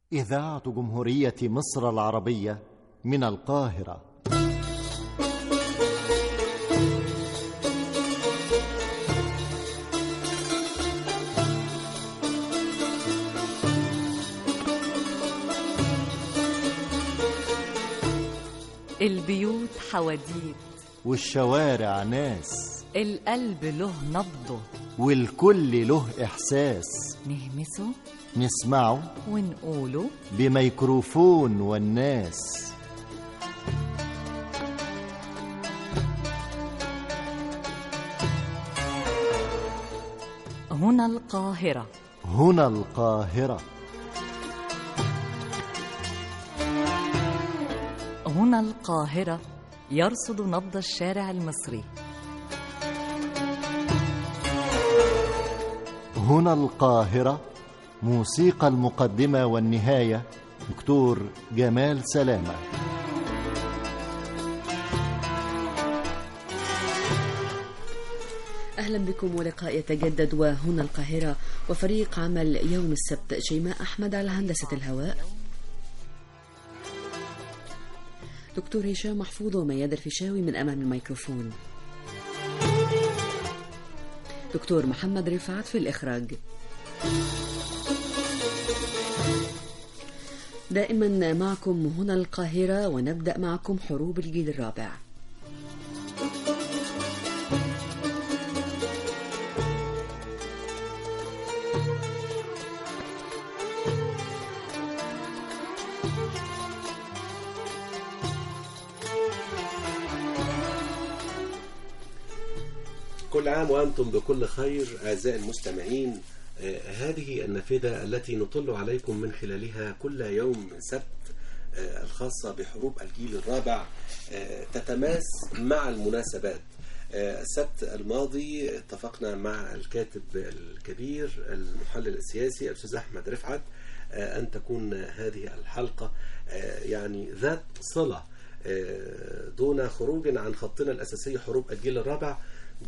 إذاعة جمهورية مصر العربية من القاهرة البيوت حواديت والشوارع ناس القلب له نبضه والكل له إحساس نهمسه نسمعه ونقوله بميكروفون والناس هنا القاهرة هنا القاهرة هنا القاهرة يرصد نبض الشارع المصري هنا القاهرة موسيقى المقدمة والنهاية دكتور جمال سلامة أهلا بكم ولقاء يتجدد وهنا القاهرة وفريق عمل يوم السبت شيماء أحمد على هندسة الهواء دكتور هشام محفوظ ومياد الفيشاوي من أمام الميكروفون دكتور محمد رفعت في الإخراج دائما معكم هنا القاهرة ونبدأ معكم حروب الجيل الرابع كل عام وأنتم بكل خير أعزائي المستمعين آه، هذه النافذة التي نطل عليكم من خلالها كل يوم سبت آه، الخاصة بحروب الجيل الرابع آه، تتماس مع المناسبات آه، السبت الماضي اتفقنا مع الكاتب الكبير المحلل السياسي الأستاذ أحمد رفعت آه، أن تكون هذه الحلقة آه، يعني ذات صلة آه، دون خروج عن خطنا الأساسي حروب الجيل الرابع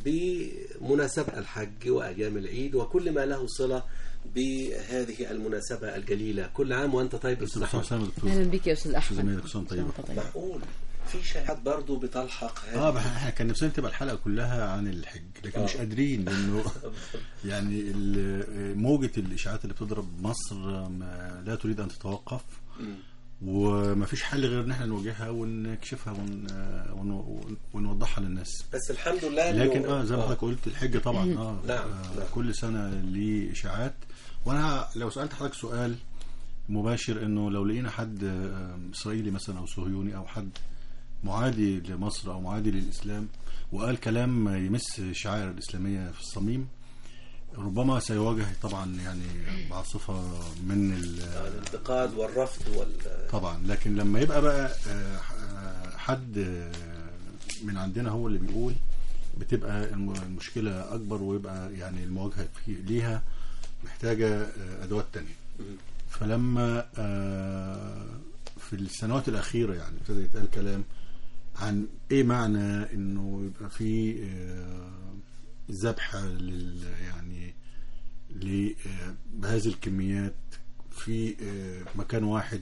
بمناسبة الحج وأيام العيد وكل ما له صلة بهذه المناسبة الجليلة كل عام وأنت طيب أستاذ أحمد أهلا بك يا أستاذ أحمد زميلك حسام طيب. وأنت طيب. معقول في شائعات برضو بتلحق هذه اه بح- احنا كان نفسنا تبقى الحلقه كلها عن الحج لكن آه. مش قادرين لانه يعني ال- موجه الاشاعات اللي بتضرب مصر ما لا تريد ان تتوقف مم. وما فيش حل غير ان احنا نواجهها ونكشفها ون... ون... ونوضحها للناس بس الحمد لله إنه- لكن اه زي ما حضرتك قلت الحج طبعا اه, نعم، آه نعم. كل سنه ليه اشاعات وانا لو سالت حضرتك سؤال مباشر انه لو لقينا حد آه، اسرائيلي مثلا او صهيوني او حد معادي لمصر او معادي للاسلام وقال كلام يمس الشعائر الاسلاميه في الصميم ربما سيواجه طبعا يعني بعاصفه من ال- الانتقاد والرفض وال طبعا لكن لما يبقى بقى آه، آه، حد آه، من عندنا هو اللي بيقول بتبقى الم- المشكلة أكبر ويبقى يعني المواجهة في ليها محتاجة آه، أدوات تانية فلما آه، في السنوات الأخيرة يعني ابتدى يتقال كلام عن إيه معنى إنه يبقى في آه، ذبح لل يعني ل- آه، بهذه الكميات في آه، مكان واحد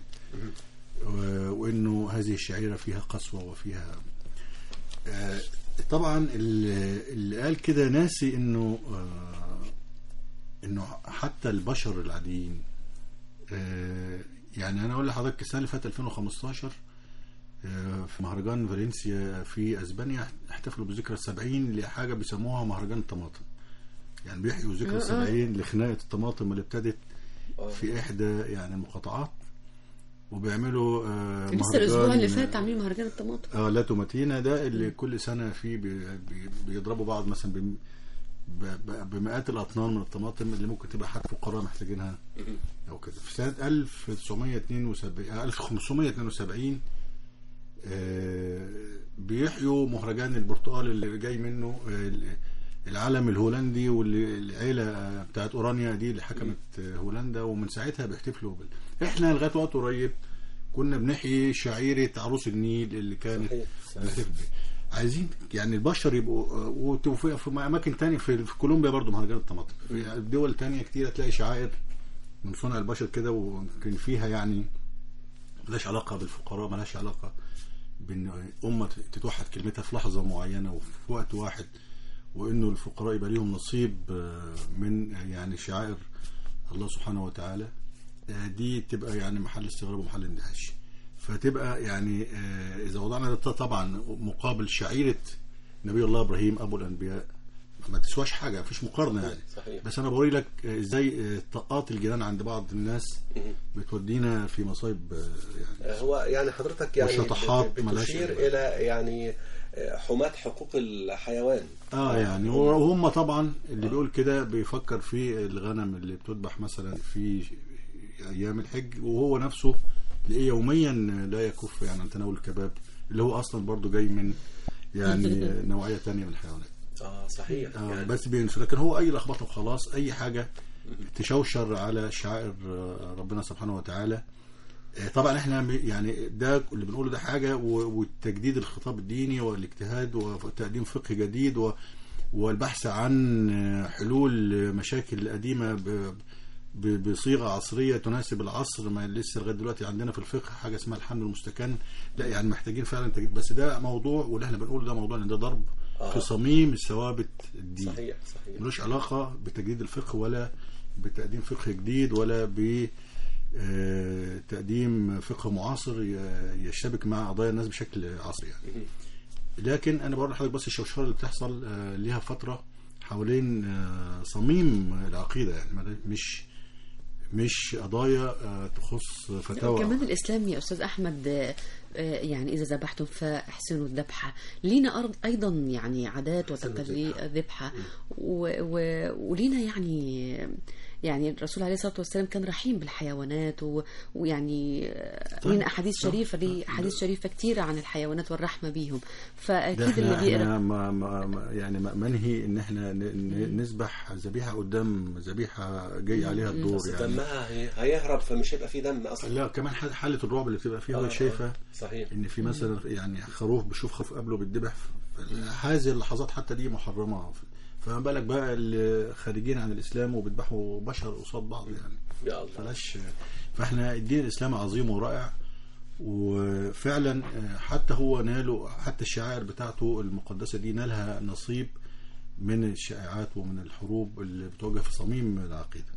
و- وانه هذه الشعيره فيها قسوه وفيها آه، طبعا اللي اللي قال كده ناسي انه آه، انه حتى البشر العاديين آه، يعني انا اقول لحضرتك السنه اللي فاتت 2015 آه، في مهرجان فالنسيا في اسبانيا احتفلوا بذكرى السبعين لحاجه بيسموها مهرجان الطماطم يعني بيحيوا ذكرى السبعين لخناقه الطماطم اللي ابتدت في احدى يعني المقاطعات وبيعملوا آه لسه الأسبوع اللي مهرجان- فات عاملين مهرجان الطماطم اه لا توماتينا ده اللي كل سنه فيه بي بي بيضربوا بعض مثلا بم- ب- ب- بمئات الاطنان من الطماطم اللي ممكن تبقى حتى فقراء محتاجينها او كده في سنه 1972 آه، 1572 آه، بيحيوا مهرجان البرتقال اللي جاي منه آه، العلم الهولندي والعيله بتاعت اورانيا دي اللي حكمت آه، هولندا ومن ساعتها بيحتفلوا بال... احنا لغايه وقت قريب كنا بنحيي شعيره عروس النيل اللي كانت صحيح، صحيح. بتحب عايزين يعني البشر يبقوا وفي في اماكن تانية في, في كولومبيا برضو مهرجان الطماطم في دول تانية كتير تلاقي شعائر من صنع البشر كده ويمكن فيها يعني ملهاش علاقة بالفقراء ملهاش علاقة بان أمة تتوحد كلمتها في لحظة معينة وفي وقت واحد وإنه الفقراء يبقى ليهم نصيب آه، من يعني شعائر الله سبحانه وتعالى آه، دي تبقى يعني محل استغراب ومحل اندهاش فتبقى يعني آه، إذا وضعنا ده طبعا مقابل شعيرة نبي الله إبراهيم أبو الأنبياء ما تسواش حاجة مفيش مقارنة يعني صحيح. بس أنا بوري لك آه، إزاي آه، طاقات الجنان عند بعض الناس بتودينا في مصايب آه، يعني هو يعني حضرتك يعني وشطحات بت- ملهاش بتشير إجابة. الى يعني آه، حماة حقوق الحيوان اه يعني وهم طبعا اللي بيقول كده بيفكر في الغنم اللي بتذبح مثلا في ايام الحج وهو نفسه تلاقيه يوميا لا يكف يعني عن تناول الكباب اللي هو اصلا برضو جاي من يعني نوعيه تانية من الحيوانات اه صحيح آه يعني بس بينسوا لكن هو اي لخبطه وخلاص اي حاجه تشوشر على شعائر آه، ربنا سبحانه وتعالى آه، طبعا احنا م- يعني ده اللي بنقوله ده حاجه و- والتجديد الخطاب الديني والاجتهاد وتقديم فقه جديد و- والبحث عن آه، حلول مشاكل قديمه ب- ب- بصيغه عصريه تناسب العصر ما لسه لغايه دلوقتي عندنا في الفقه حاجه اسمها الحمل المستكن لا يعني محتاجين فعلا تجديد بس ده موضوع واللي احنا بنقوله ده موضوع ان ده ضرب آه. في صميم الثوابت الدين صحيح صحيح ملوش علاقة بتجديد الفقه ولا بتقديم فقه جديد ولا ب آه، تقديم فقه معاصر ي- يشتبك مع قضايا الناس بشكل عصري يعني. لكن انا بقول لحضرتك بس الشوشره اللي بتحصل آه، ليها فتره حوالين آه، صميم العقيده يعني ما- مش مش قضايا آه، تخص فتاوى كمان الإسلام يا أستاذ أحمد آه، آه، يعني إذا ذبحتم فاحسنوا الذبحة لينا أرض أيضا يعني عادات وتقاليد ذبحة و- و- ولينا يعني يعني الرسول عليه الصلاة والسلام كان رحيم بالحيوانات و- ويعني آه، طيب، لينا أحاديث صح، شريفة ليه صح. أحاديث شريفة كتيرة عن الحيوانات والرحمة بيهم ده فأكيد اللي احنا, بيقرأ احنا ما ما ما- يعني ما- منهي ان احنا ن- ن- نذبح ذبيحه قدام ذبيحه جاي عليها الدور بس يعني دمها هي- هيهرب فمش هيبقى فيه دم اصلا لا كمان حال- حاله الرعب اللي بتبقى فيها آه، وهي شايفه آه، صحيح ان في مثلا يعني خروف بيشوف خروف قبله بيتذبح ف- هذه اللحظات حتى دي محرمه فما بالك بقى اللي خارجين عن الاسلام وبيذبحوا بشر قصاد بعض يعني يا الله فلاش فاحنا الدين الاسلامي عظيم ورائع وفعلا حتى هو ناله حتى الشعائر بتاعته المقدسه دي نالها نصيب من الشائعات ومن الحروب اللي بتواجه في صميم العقيده.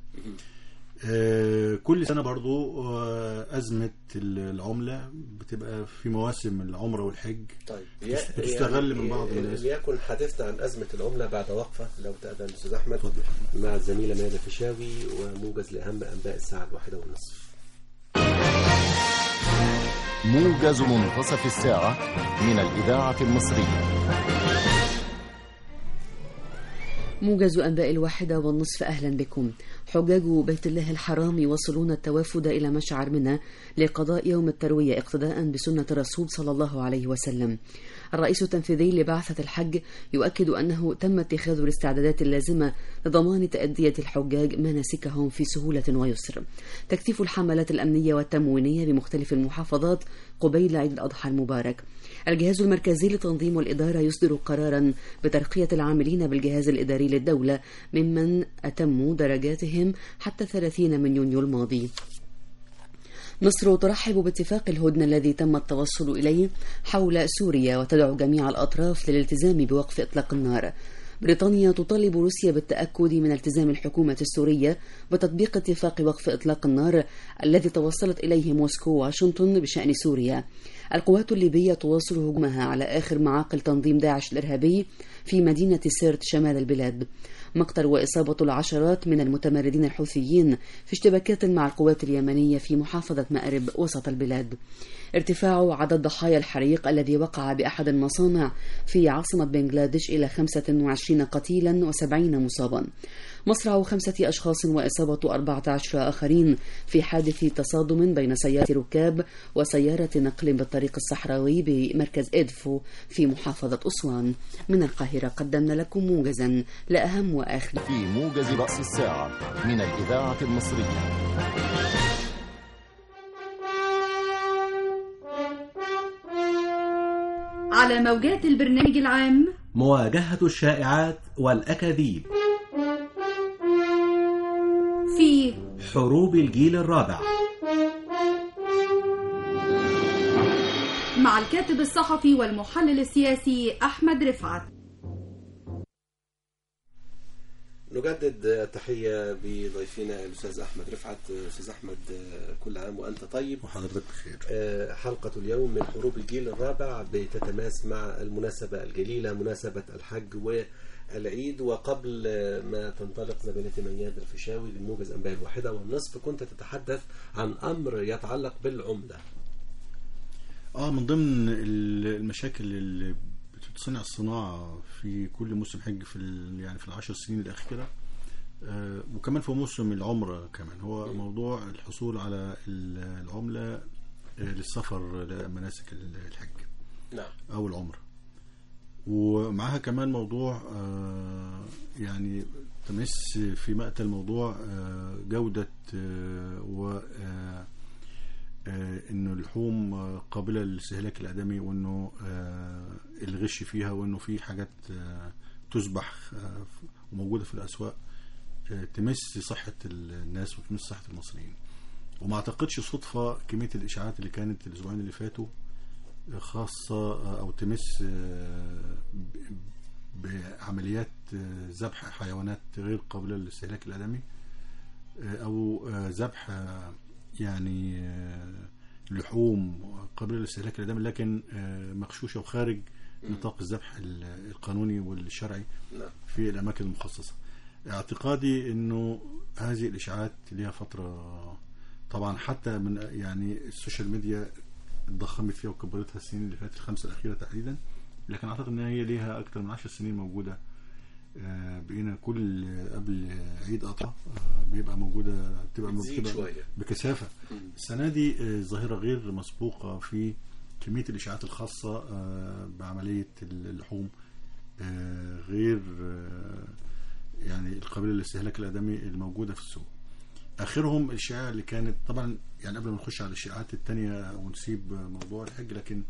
آه، كل سنه برضو آه، ازمه العمله بتبقى في مواسم العمره والحج طيب بتست- بتستغل من بعض يعني الناس. ليكن حديثنا عن أزمة العملة بعد وقفة لو تأذن أستاذ أحمد اتفضل. مع الزميلة ميادة الفيشاوي وموجز لأهم أنباء الساعة الواحدة والنصف موجز منتصف الساعة من الإذاعة المصرية موجز أنباء الواحدة والنصف أهلا بكم حجاج بيت الله الحرام يواصلون التوافد إلى مشعر منى لقضاء يوم التروية اقتداء بسنة الرسول صلى الله عليه وسلم الرئيس التنفيذي لبعثة الحج يؤكد أنه تم اتخاذ الاستعدادات اللازمة لضمان تأدية الحجاج مناسكهم في سهولة ويسر تكثيف الحملات الأمنية والتموينية بمختلف المحافظات قبيل عيد الأضحى المبارك الجهاز المركزي لتنظيم والإدارة يصدر قرارا بترقية العاملين بالجهاز الإداري للدولة ممن أتموا درجاتهم حتى 30 من يونيو الماضي مصر ترحب باتفاق الهدنة الذي تم التوصل إليه حول سوريا وتدعو جميع الأطراف للالتزام بوقف إطلاق النار بريطانيا تطالب روسيا بالتأكد من التزام الحكومة السورية بتطبيق اتفاق وقف إطلاق النار الذي توصلت إليه موسكو وواشنطن بشأن سوريا القوات الليبية تواصل هجومها على آخر معاقل تنظيم داعش الإرهابي في مدينة سيرت شمال البلاد مقتل وإصابة العشرات من المتمردين الحوثيين في اشتباكات مع القوات اليمنية في محافظة مأرب وسط البلاد ارتفاع عدد ضحايا الحريق الذي وقع بأحد المصانع في عاصمة بنغلاديش إلى 25 قتيلا و70 مصابا مصرع خمسة أشخاص وإصابة 14 آخرين في حادث تصادم بين سيارة ركاب وسيارة نقل بالطريق الصحراوي بمركز إدفو في محافظة أسوان من القاهرة قدمنا لكم موجزا لأهم وآخر في موجز رأس الساعة من الإذاعة المصرية على موجات البرنامج العام مواجهة الشائعات والأكاذيب في حروب الجيل الرابع مع الكاتب الصحفي والمحلل السياسي أحمد رفعت نجدد التحية بضيفنا الأستاذ أحمد رفعت أستاذ أحمد كل عام وأنت طيب وحضرتك بخير آه، حلقة اليوم من حروب الجيل الرابع بتتماس مع المناسبة الجليلة مناسبة الحج والعيد وقبل آه، ما تنطلق زميلتي مياد الفيشاوي للموجز أنباء الواحدة والنصف كنت تتحدث عن أمر يتعلق بالعملة اه من ضمن ال- المشاكل اللي بتصنع الصناعة في كل موسم حج في ال- يعني في العشر سنين الأخيرة آه وكمان في موسم العمرة كمان هو موضوع الحصول على ال- العملة آه للسفر لمناسك ال- الحج نعم أو العمرة ومعها كمان موضوع آه يعني تمس في مقتل موضوع آه جودة آه و آه آه، انه اللحوم آه، قابله للاستهلاك الادمي وانه آه، الغش فيها وانه في حاجات آه، تذبح آه، وموجوده في الاسواق آه، تمس صحه الناس وتمس صحه المصريين وما اعتقدش صدفه كميه الاشاعات اللي كانت الاسبوعين اللي فاتوا آه، خاصه آه، او تمس آه، ب- بعمليات آه، ذبح حيوانات غير قابله للاستهلاك الادمي آه، او آه، ذبح آه، يعني آه، لحوم قابله للاستهلاك الادمي لكن آه، مغشوشه وخارج نطاق الذبح ال- القانوني والشرعي نعم في الاماكن المخصصه اعتقادي انه هذه الاشاعات لها فتره طبعا حتى من يعني السوشيال ميديا اتضخمت فيها وكبرتها السنين اللي فاتت الخمسه الاخيره تحديدا لكن اعتقد ان هي ليها اكثر من عشر سنين موجوده آه، بقينا كل قبل عيد اضحى آه، بيبقى موجوده بتبقى بتزيد بتبقى شوية. بكثافه السنه دي آه، ظاهره غير مسبوقه في كميه الاشاعات الخاصه آه، بعمليه اللحوم آه، غير آه، يعني القابله للاستهلاك الادمي الموجوده في السوق اخرهم الاشاعه اللي كانت طبعا يعني قبل ما نخش على الاشاعات التانية ونسيب موضوع الحج لكن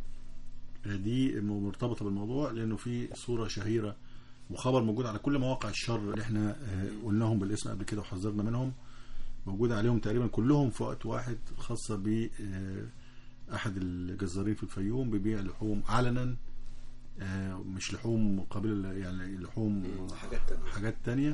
دي مرتبطه بالموضوع لانه في صوره شهيره وخبر موجود على كل مواقع الشر اللي احنا آه، قلناهم بالاسم قبل كده وحذرنا منهم موجود عليهم تقريبا كلهم في وقت واحد خاصه ب آه، احد الجزارين في الفيوم بيبيع لحوم علنا آه، مش لحوم قابله يعني لحوم حاجات تانية. حاجات تانية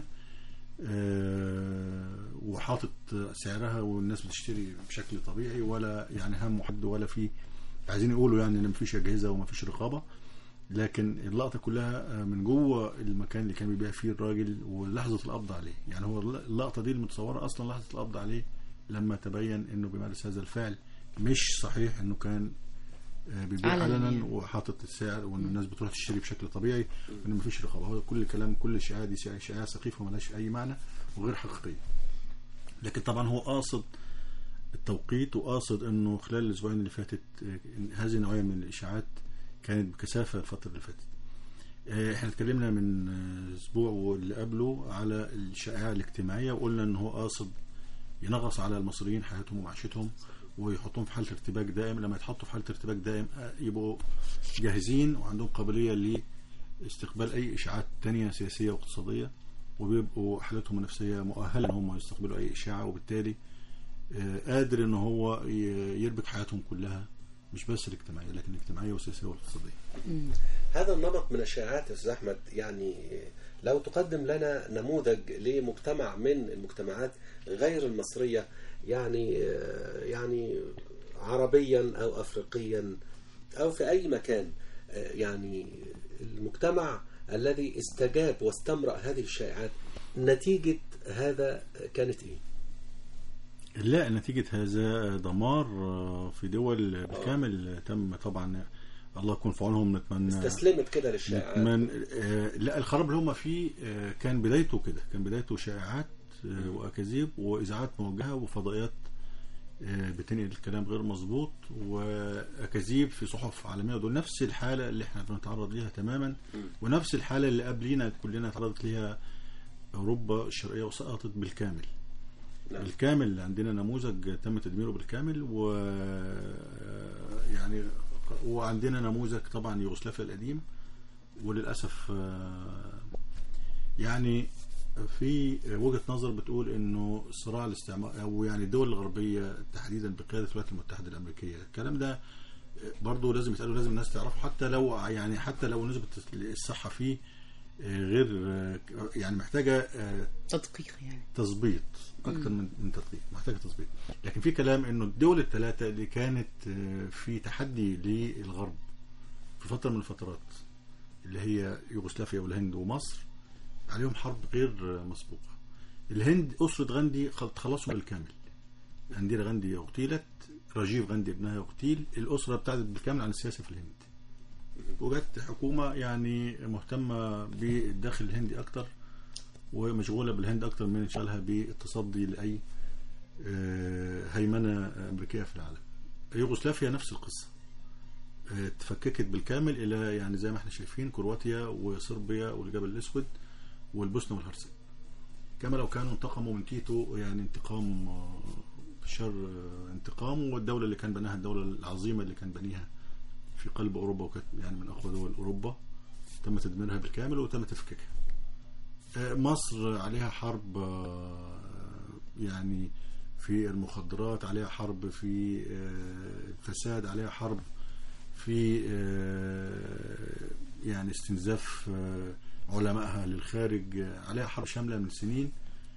آه، وحاطط سعرها والناس بتشتري بشكل طبيعي ولا يعني هم حد ولا في عايزين يقولوا يعني ان مفيش اجهزه ومفيش رقابه لكن اللقطه كلها آه، من جوه المكان اللي كان بيبيع فيه الراجل ولحظه القبض عليه يعني هو اللقطه دي المتصوره اصلا لحظه القبض عليه لما تبين انه بيمارس هذا الفعل مش صحيح انه كان آه، بيبيع علنا علنا يعني. وحاطط السعر وان الناس بتروح تشتري بشكل طبيعي وان مفيش رقابه هو كل كلام كل اشاعه دي اشاعه سخيفه ملهاش اي معنى وغير حقيقيه لكن طبعا هو قاصد التوقيت وقاصد انه خلال الاسبوعين اللي فاتت آه، إن هذه النوعيه من الاشاعات كانت بكثافه الفتره اللي فاتت آه، احنا اتكلمنا من آه، اسبوع واللي قبله على الشائعه الاجتماعيه وقلنا ان هو قاصد ينغص على المصريين حياتهم ومعيشتهم ويحطهم في حاله ارتباك دائم لما يتحطوا في حاله ارتباك دائم آه، يبقوا جاهزين وعندهم قابليه لاستقبال اي اشاعات تانية سياسيه واقتصاديه وبيبقوا حالتهم النفسيه مؤهله ان هم يستقبلوا اي اشاعه وبالتالي آه، قادر ان هو ي- يربك حياتهم كلها مش بس الاجتماعيه لكن الاجتماعيه والسياسيه والاقتصاديه هذا النمط من الشائعات يا استاذ احمد يعني لو تقدم لنا نموذج لمجتمع من المجتمعات غير المصريه يعني يعني عربيا او افريقيا او في اي مكان يعني المجتمع الذي استجاب واستمرأ هذه الشائعات نتيجة هذا كانت ايه؟ لا نتيجة هذا دمار آه، في دول بالكامل تم طبعا الله يكون في عونهم نتمنى استسلمت كده للشائعات نتمنى آه، لا الخراب اللي هم فيه آه، كان بدايته كده كان بدايته شائعات آه، واكاذيب واذاعات موجهه وفضائيات آه، بتنقل الكلام غير مظبوط واكاذيب في صحف عالميه دول نفس الحاله اللي احنا بنتعرض ليها تماما ونفس الحاله اللي قبلينا كلنا تعرضت ليها اوروبا الشرقيه وسقطت بالكامل نعم. بالكامل عندنا نموذج تم تدميره بالكامل و يعني وعندنا نموذج طبعا يوغوسلافيا القديم وللاسف آه، يعني في وجهه نظر بتقول انه صراع الاستعمار او يعني الدول الغربيه تحديدا بقياده الولايات المتحده الامريكيه الكلام ده برضه لازم يتقال لازم الناس تعرفه حتى لو يعني حتى لو نسبه الصحه فيه غير يعني محتاجه تدقيق يعني تظبيط اكتر من من تدقيق محتاجه تظبيط لكن في كلام انه الدول الثلاثه اللي كانت في تحدي للغرب في فتره من الفترات اللي هي يوغوسلافيا والهند ومصر عليهم حرب غير مسبوقه الهند اسره غاندي تخلصوا بالكامل انديرا غاندي اغتيلت راجيف غاندي ابنها اغتيل الاسره ابتعدت بالكامل عن السياسه في الهند وجدت حكومه يعني مهتمه بالداخل الهندي اكتر ومشغوله بالهند اكتر من انشغالها بالتصدي لاي هيمنه امريكيه في العالم. يوغوسلافيا نفس القصه. تفككت بالكامل الى يعني زي ما احنا شايفين كرواتيا وصربيا والجبل الاسود والبوسنه والهرسك. كما لو كانوا انتقموا من تيتو يعني انتقام شر انتقام والدوله اللي كان بناها الدوله العظيمه اللي كان بنيها في قلب اوروبا وكانت يعني من اقوى دول اوروبا تم تدميرها بالكامل وتم تفكيكها. مصر عليها حرب يعني في المخدرات عليها حرب في الفساد عليها حرب في يعني استنزاف علمائها للخارج عليها حرب شاملة من سنين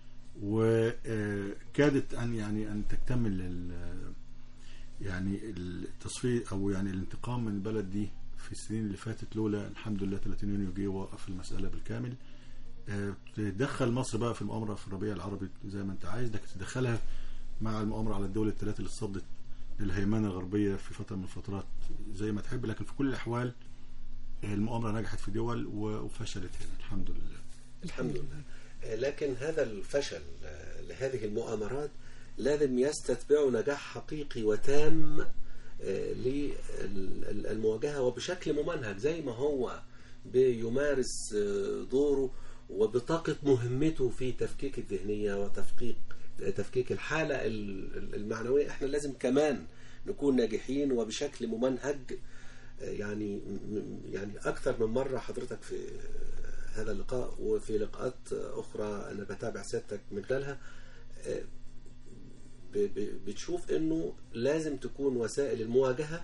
وكادت أن يعني أن تكتمل يعني التصفية أو يعني الانتقام من البلد دي في السنين اللي فاتت لولا الحمد لله 30 يونيو جه وقف المسألة بالكامل تدخل مصر بقى في المؤامره في الربيع العربي زي ما انت عايز لكن تدخلها مع المؤامره على الدول الثلاثه اللي صدت للهيمنه الغربيه في فتره من الفترات زي ما تحب لكن في كل الاحوال المؤامره نجحت في دول وفشلت هنا الحمد لله. الحمد لله. لكن هذا الفشل لهذه المؤامرات لازم يستتبعه نجاح حقيقي وتام للمواجهه وبشكل ممنهج زي ما هو بيمارس دوره وبطاقة مهمته في تفكيك الذهنية وتفكيك تفكيك الحالة المعنوية احنا لازم كمان نكون ناجحين وبشكل ممنهج يعني يعني أكثر من مرة حضرتك في هذا اللقاء وفي لقاءات أخرى أنا بتابع سيادتك من خلالها بتشوف انه لازم تكون وسائل المواجهة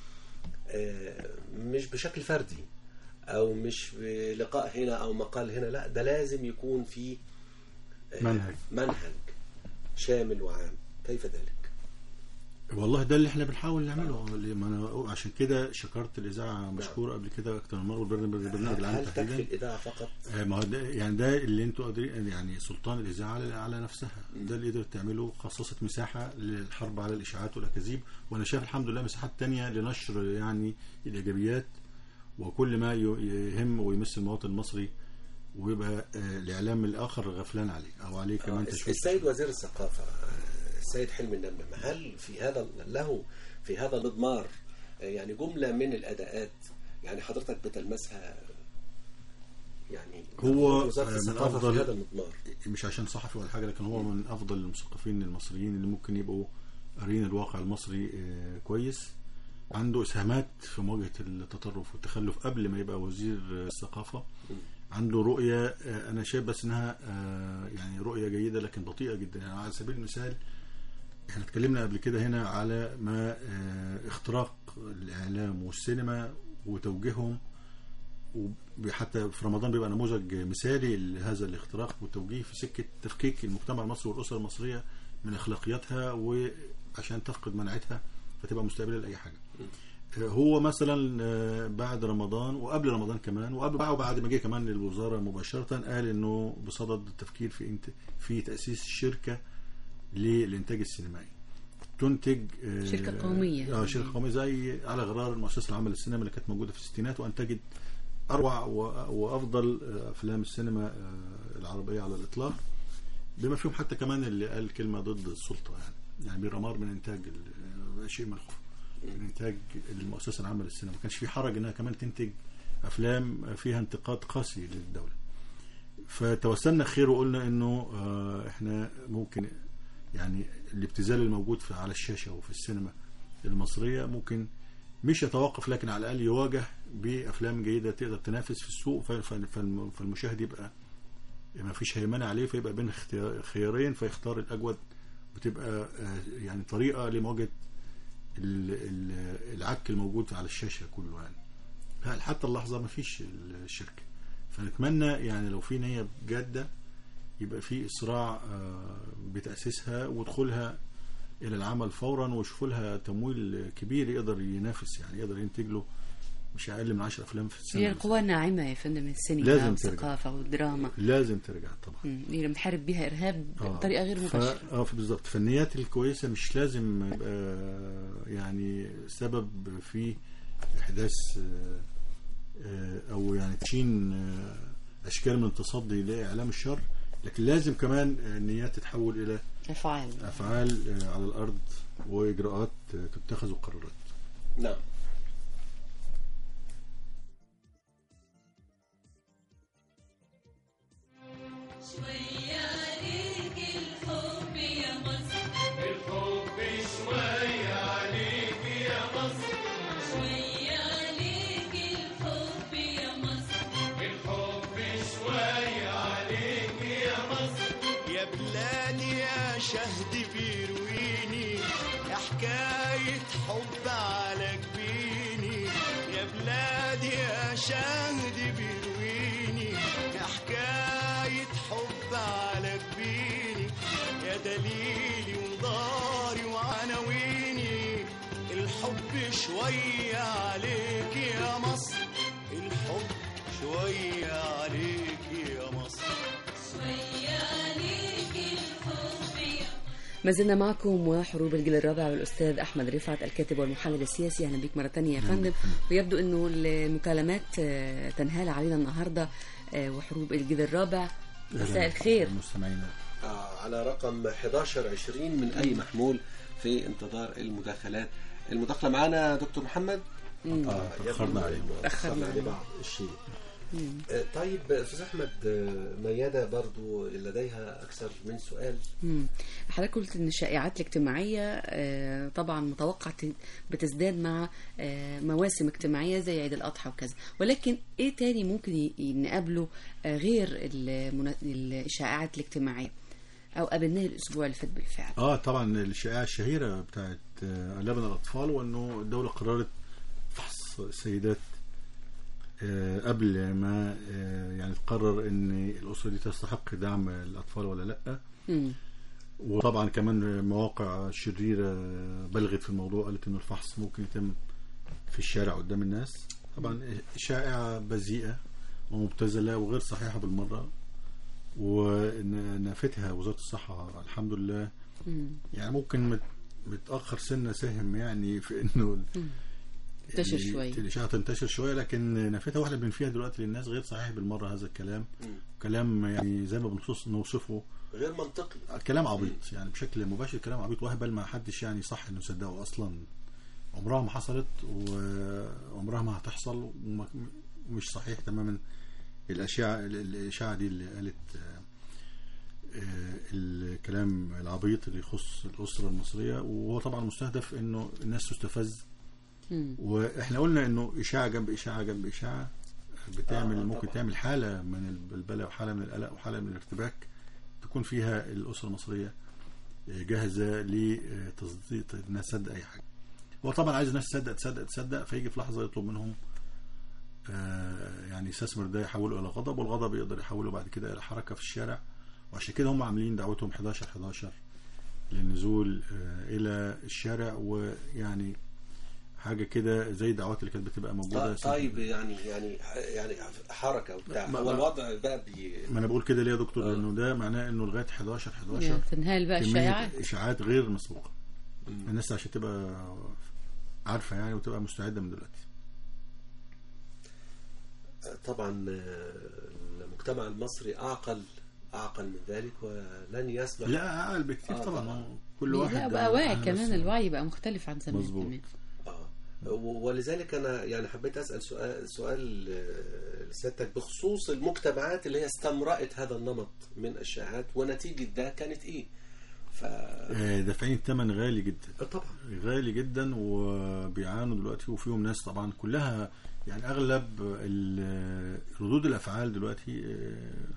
مش بشكل فردي او مش بلقاء هنا او مقال هنا لا ده لازم يكون في منهج منهج شامل وعام كيف ذلك والله ده اللي احنا بنحاول نعمله ما انا عشان كده شكرت الاذاعه مشكور قبل كده اكتر من مره والبرنامج العام هل تكفي الاذاعه فقط؟ ما هو ده يعني ده اللي انتوا قادرين يعني سلطان الاذاعه على نفسها ده اللي قدرت تعمله خصصت مساحه للحرب على الاشاعات والاكاذيب وانا شايف الحمد لله مساحات تانية لنشر يعني الايجابيات وكل ما يهم ويمس المواطن المصري ويبقى الاعلام الاخر غفلان عليه او عليه كمان تشويش السيد وزير الثقافه السيد حلمي النمنم هل في هذا له في هذا المضمار يعني جمله من الاداءات يعني حضرتك بتلمسها يعني هو وزاره من الثقافه افضل في هذا المضمار مش عشان صحفي ولا حاجه لكن هو من افضل المثقفين المصريين اللي ممكن يبقوا قارين الواقع المصري كويس عنده اسهامات في مواجهه التطرف والتخلف قبل ما يبقى وزير الثقافه عنده رؤيه انا شايف بس انها يعني رؤيه جيده لكن بطيئه جدا يعني على سبيل المثال احنا اتكلمنا قبل كده هنا على ما اختراق الاعلام والسينما وتوجيههم وحتى في رمضان بيبقى نموذج مثالي لهذا الاختراق والتوجيه في سكه تفكيك المجتمع المصري والاسره المصريه من اخلاقياتها وعشان تفقد مناعتها فتبقى مستقبله لاي حاجه. هو مثلا بعد رمضان وقبل رمضان كمان وقبل وبعد ما جه كمان للوزاره مباشره قال انه بصدد التفكير في انت في تاسيس شركه للانتاج السينمائي. تنتج شركه قوميه اه شركه قوميه زي على غرار المؤسسه العامه للسينما اللي كانت موجوده في الستينات وانتجت اروع وافضل افلام السينما العربيه على الاطلاق بما فيهم حتى كمان اللي قال كلمه ضد السلطه يعني يعني بيرمار من انتاج شيء ملحوظ من انتاج المؤسسه العامه للسينما ما كانش في حرج انها كمان تنتج افلام فيها انتقاد قاسي للدوله فتوسلنا خير وقلنا انه احنا ممكن يعني الابتذال الموجود في على الشاشه وفي السينما المصريه ممكن مش يتوقف لكن على الاقل يواجه بافلام جيده تقدر تنافس في السوق فالمشاهد يبقى ما فيش هيمنه عليه فيبقى بين اختيار- خيارين فيختار الاجود بتبقى آه، يعني طريقه لمواجهه ال- ال- العك الموجود على الشاشه كله يعني هل حتى اللحظه ما فيش الشركه فنتمنى يعني لو في نيه جاده يبقى في اسراع آه، بتاسيسها ودخولها الى العمل فورا ويشوفوا لها تمويل كبير يقدر ينافس يعني يقدر ينتج له مش اقل من 10 افلام في السنه هي القوى الناعمة يا فندم السينما لازم ترجع. والثقافة والدراما لازم ترجع طبعا مم. اللي بنحارب بيها إرهاب آه. بطريقة غير ف... مباشرة اه بالظبط فالنيات الكويسه مش لازم يبقى يعني سبب في احداث آه، آه، او يعني تشين آه، اشكال من التصدي لاعلام الشر لكن لازم كمان آه، النيات تتحول الى أفعال افعال آه، على الارض واجراءات آه، تتخذ وقرارات نعم شوية عليك الحب يا مصر شوية عليك الحب يا مصر يا بلادي يا شهد بيرويني يا حكاية حب على جبيني يا بلادي يا شهد بيرويني يا حكاية حب على جبيني يا دليلي وداري وعناويني الحب شوية عليك يا مصر الحب شوية عليك يا مصر شوية عليك الحب يا ما زلنا معكم وحروب الجيل الرابع والأستاذ أحمد رفعت الكاتب والمحلل السياسي أهلا بك مرة تانية يا فندم ويبدو أنه المكالمات آه، تنهال علينا النهاردة آه، وحروب الجيل الرابع مساء الخير المستمعين آه، على رقم 1120 من أي محمول في انتظار المداخلات المداخلة معانا دكتور محمد اه تاخرنا عليه تأخرنا عليه بعض الشيء آه، طيب أستاذ أحمد آه، ميادة برضو لديها أكثر من سؤال مم. حضرتك قلت ان الشائعات الاجتماعيه آه، طبعا متوقع ت- بتزداد مع آه، مواسم اجتماعيه زي عيد الاضحى وكذا ولكن ايه تاني ممكن ي- نقابله آه، غير المنا- الشائعات الاجتماعيه او قابلناه الاسبوع اللي فات بالفعل اه طبعا الشائعه الشهيره بتاعت آه، لبن الاطفال وانه الدوله قررت فحص السيدات آه، قبل ما آه، يعني تقرر ان الاسره دي تستحق دعم الاطفال ولا لا مم. وطبعا كمان مواقع شريره بلغت في الموضوع قالت ان الفحص ممكن يتم في الشارع قدام الناس طبعا شائعه بذيئه ومبتذله وغير صحيحه بالمره ونفتها وزاره الصحه الحمد لله مم. يعني ممكن مت- متاخر سنه ساهم يعني في انه انتشر ال- شوية. الاشاعه تنتشر شويه لكن نفتها واحده من فيها دلوقتي للناس غير صحيح بالمره هذا الكلام كلام يعني زي ما بنوصف نوصفه غير منطقي كلام عبيط يعني بشكل مباشر كلام عبيط وهبل ما حدش يعني صح انه يصدقه اصلا عمرها ما حصلت وعمرها ما هتحصل وما- ومش صحيح تماما الاشعه الاشاعه دي اللي قالت آه، آه، الكلام العبيط اللي يخص الاسره المصريه وهو طبعا مستهدف انه الناس تستفز مم. واحنا قلنا انه اشاعه جنب اشاعه جنب اشاعه بتعمل آه، ممكن طبعاً. تعمل حاله من البلبله وحاله من القلق وحاله من الارتباك تكون فيها الاسره المصريه جاهزه لتصديق انها تصدق اي حاجه هو طبعا عايز الناس تصدق تصدق تصدق فيجي في لحظه يطلب منهم آه، يعني يستثمر ده يحوله الى غضب والغضب يقدر يحوله بعد كده الى حركه في الشارع وعشان كده هم عاملين دعوتهم 11 11 للنزول آه، الى الشارع ويعني حاجه كده زي الدعوات اللي كانت بتبقى موجوده ط- طيب يعني يعني يعني حركة وبتاع ما- هو ما- الوضع ده بي ما انا بقول كده ليه يا دكتور آه. لانه ده معناه انه لغايه 11 11 يا تنهال بقى كمية الشائعات اشاعات غير مسبوقه الناس عشان تبقى عارفه يعني وتبقى مستعده من دلوقتي طبعا آه، المجتمع المصري أعقل أعقل من ذلك ولن يسمح لا اقل بكتير آه، طبعا طبعاً. هو كل واحد لا بقى واعي على كمان نفسه. الوعي بقى مختلف عن زمان مظبوط. كمان آه. و- ولذلك أنا يعني حبيت أسأل سؤال سؤال آه، لسيادتك بخصوص المجتمعات اللي هي استمرأت هذا النمط من الشائعات ونتيجة ده كانت إيه؟ ف آه، دافعين الثمن غالي جدا طبعا غالي جدا وبيعانوا دلوقتي وفيهم ناس طبعا كلها يعني اغلب ال- ردود الافعال دلوقتي آه،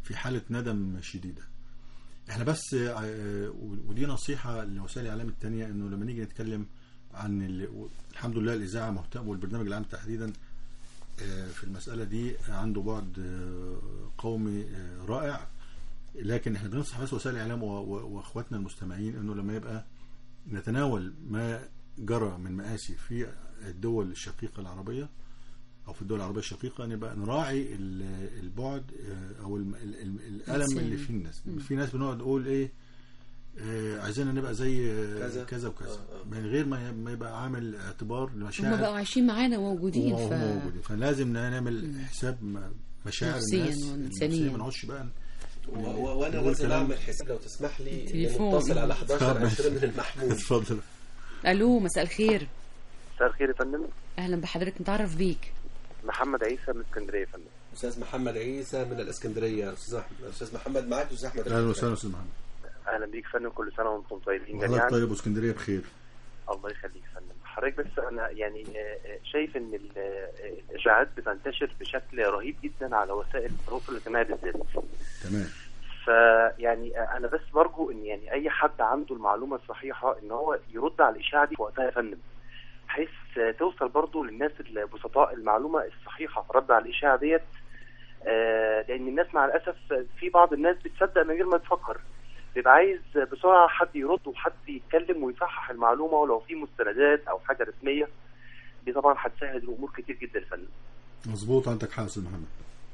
في حاله ندم شديده احنا بس آه، ودي نصيحه لوسائل الاعلام الثانيه انه لما نيجي نتكلم عن ال- الحمد لله الاذاعه مهتم والبرنامج العام تحديدا آه، في المساله دي عنده بعد آه، قومي آه، رائع لكن احنا بننصح بس وسائل الاعلام و- و- واخواتنا المستمعين انه لما يبقى نتناول ما جرى من مآسي في الدول الشقيقه العربيه او في الدول العربيه الشقيقه نبقى نراعي ال- البعد آه، او الم- ال- ال- الالم إنساني. اللي في الناس في ناس بنقعد نقول ايه آه، عايزين نبقى زي آه، كذا. كذا وكذا آه، آه. من غير ما ما يبقى عامل اعتبار هم لمشاعر بقوا عايشين معانا موجودين وهم ف... موجودين فلازم نعمل حساب م- مشاعر نفسياً الناس وإنسانياً. النفسية، ما نقعدش بقى و- و- وانا نقول لازم كلام. اعمل حساب لو تسمح لي تليفون. متصل على 11 طب ماشي. 20 من المحمول اتفضل الو مساء الخير مساء الخير يا فندم اهلا بحضرتك نتعرف بيك محمد عيسى من اسكندريه يا فندم استاذ محمد عيسى من الاسكندريه استاذ أحمد- استاذ محمد معاك استاذ احمد اهلا وسهلا استاذ محمد اهلا بيك يا فندم كل سنه وانتم طيبين وحضرتك جميعا طيب واسكندريه بخير الله يخليك يا فندم حضرتك بس انا يعني آه، آه، شايف ان ال- آه، الاشاعات بتنتشر بشكل رهيب جدا على وسائل التواصل الاجتماعي بالذات تمام فيعني آه، انا بس برجو ان يعني اي حد عنده المعلومه الصحيحه ان هو يرد على الاشاعه دي في وقتها يا فندم بحيث آه، توصل برضو للناس البسطاء المعلومه الصحيحه رد على الاشاعه ديت آه، لان الناس مع الاسف في بعض الناس بتصدق من غير ما تفكر بيبقى عايز بسرعه حد يرد وحد يتكلم ويصحح المعلومه ولو في مستندات او حاجه رسميه دي طبعا هتسهل الامور كتير جدا يا فندم مظبوط عندك حق يا استاذ محمد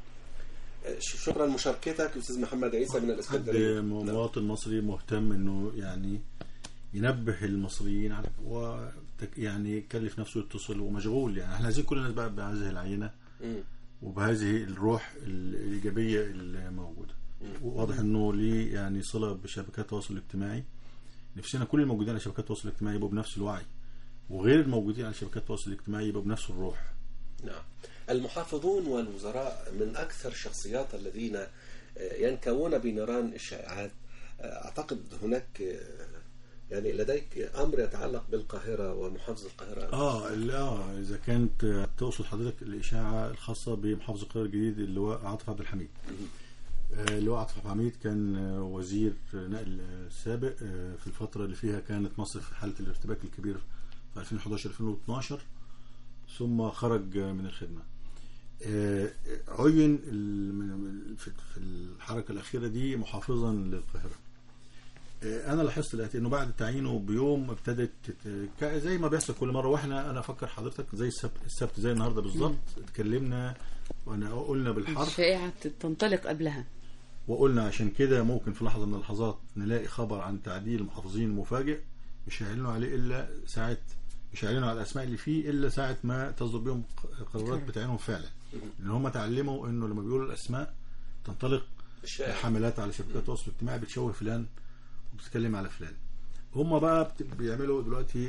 ش- شكرا لمشاركتك استاذ محمد عيسى من حد الاسكندريه م- نعم. مواطن مصري مهتم انه يعني ينبه المصريين على و يعني يكلف نفسه يتصل ومشغول يعني احنا عايزين كل الناس بقى بهذه العينه مم. وبهذه الروح الايجابيه اللي موجوده واضح انه ليه يعني صله بشبكات التواصل الاجتماعي نفسنا كل الموجودين على شبكات التواصل الاجتماعي يبقوا بنفس الوعي وغير الموجودين على شبكات التواصل الاجتماعي يبقوا بنفس الروح نعم المحافظون والوزراء من أكثر الشخصيات الذين آه، ينكوون بنيران الشائعات آه، أعتقد هناك آه، يعني لديك أمر يتعلق بالقاهرة ومحافظة القاهرة اه لا اه اذا كانت آه، تقصد حضرتك الاشاعه الخاصه بمحافظ القاهره الجديد اللي هو عاطف عبد الحميد آه، اللي هو عاطف عبد الحميد كان آه، وزير نقل آه، سابق آه، في الفتره اللي فيها كانت مصر في حاله الارتباك الكبير في 2011 2012 ثم خرج آه، من الخدمه آه، عين ال- من- في في الحركه الاخيره دي محافظا للقاهره آه، انا لاحظت الاتي انه بعد تعيينه بيوم ابتدت تت- ك- زي ما بيحصل كل مره واحنا انا افكر حضرتك زي السبت السبت زي النهارده بالظبط اتكلمنا وانا قلنا بالحرف الشائعة تنطلق قبلها وقلنا عشان كده ممكن في لحظه من اللحظات نلاقي خبر عن تعديل المحافظين المفاجئ مش هيعلنوا عليه الا ساعه مش هيعلنوا على الاسماء اللي فيه الا ساعه ما تصدر بيهم ق- قرارات بتاعينهم فعلا لان هم تعلموا انه لما بيقولوا الاسماء تنطلق الشائع حملات على شبكات التواصل الاجتماعي بتشوه فلان وبتتكلم على فلان هم بقى بت- بيعملوا دلوقتي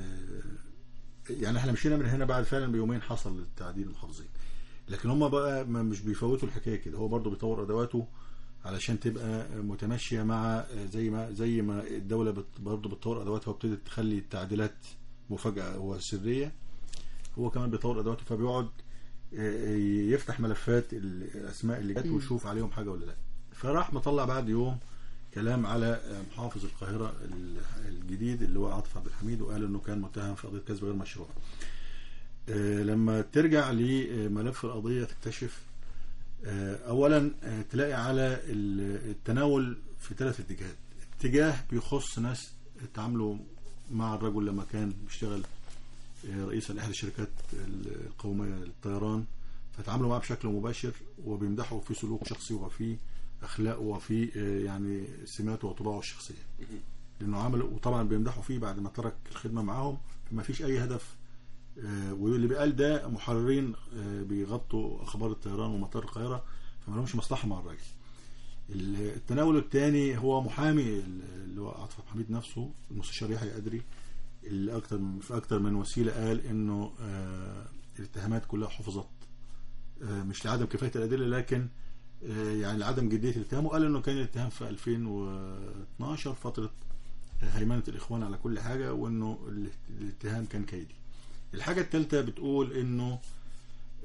آه، يعني احنا مشينا من هنا بعد فعلا بيومين حصل تعديل المحافظين لكن هم بقى ما مش بيفوتوا الحكايه كده هو برضه بيطور ادواته علشان تبقى متماشيه مع زي ما زي ما الدوله بت- برضه بتطور ادواتها وابتدت تخلي التعديلات مفاجاه وسريه هو كمان بيطور ادواته فبيقعد آه، يفتح ملفات الاسماء اللي جت ويشوف عليهم حاجه ولا لا فراح مطلع بعد يوم كلام على آه، محافظ القاهره ال- الجديد اللي هو عاطف عبد الحميد وقال انه كان متهم في قضيه كسب غير مشروع آه، لما ترجع لملف القضيه تكتشف آه، اولا آه، تلاقي على ال- التناول في ثلاث اتجاهات اتجاه بيخص ناس اتعاملوا مع الرجل لما كان بيشتغل آه، رئيس لاحد الشركات القوميه للطيران فتعاملوا معاه بشكل مباشر وبيمدحوا في سلوك شخصي وفي اخلاقه وفي آه، يعني سماته وطباعه الشخصيه لانه عمل وطبعا بيمدحوا فيه بعد ما ترك الخدمه معاهم فما فيش اي هدف آه، واللي بيقال ده محررين آه، بيغطوا اخبار الطيران ومطار القاهره فما لهمش مصلحه مع الراجل التناول الثاني هو محامي اللي هو عاطف عبد الحميد نفسه المستشار يحيى ادري اللي اكتر من في اكتر من وسيله قال انه آه، الاتهامات كلها حفظت آه، مش لعدم كفايه الادله لكن آه، يعني لعدم جديه الاتهام وقال انه كان الاتهام في 2012 فتره هيمنه الاخوان على كل حاجه وانه الاتهام كان كيدي. الحاجه الثالثه بتقول انه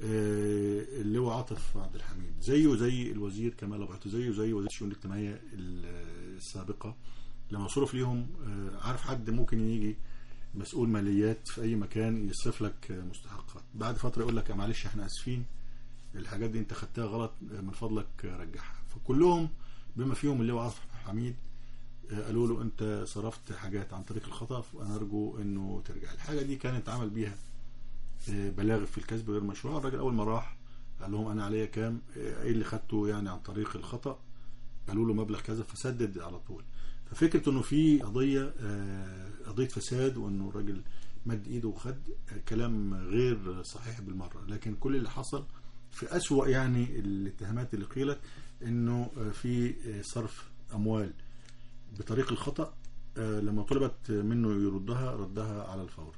آه، اللواء عاطف عبد الحميد زيه زي الوزير كمال ابو عطيه زيه زي وزير الشؤون الاجتماعيه ال- السابقه لما صرف ليهم آه، عارف حد ممكن يجي مسؤول ماليات في اي مكان يصرف لك آه، مستحقات بعد فتره يقول لك يا معلش احنا اسفين الحاجات دي انت خدتها غلط آه، من فضلك آه، رجعها فكلهم بما فيهم اللواء عاطف عبد الحميد آه، قالوا له انت صرفت حاجات عن طريق الخطا وانا ارجو انه ترجع الحاجه دي كانت عمل بيها آه، بلاغ في الكسب غير مشروع الراجل اول ما راح قال لهم انا عليا كام آه، ايه اللي خدته يعني عن طريق الخطا قالوا له مبلغ كذا فسدد على طول ففكره انه في قضيه آه، قضيه فساد وانه الراجل مد ايده وخد آه، كلام غير صحيح بالمره لكن كل اللي حصل في اسوأ يعني الاتهامات اللي قيلت انه آه، في آه، صرف اموال بطريق الخطا آه، لما طلبت منه يردها ردها على الفور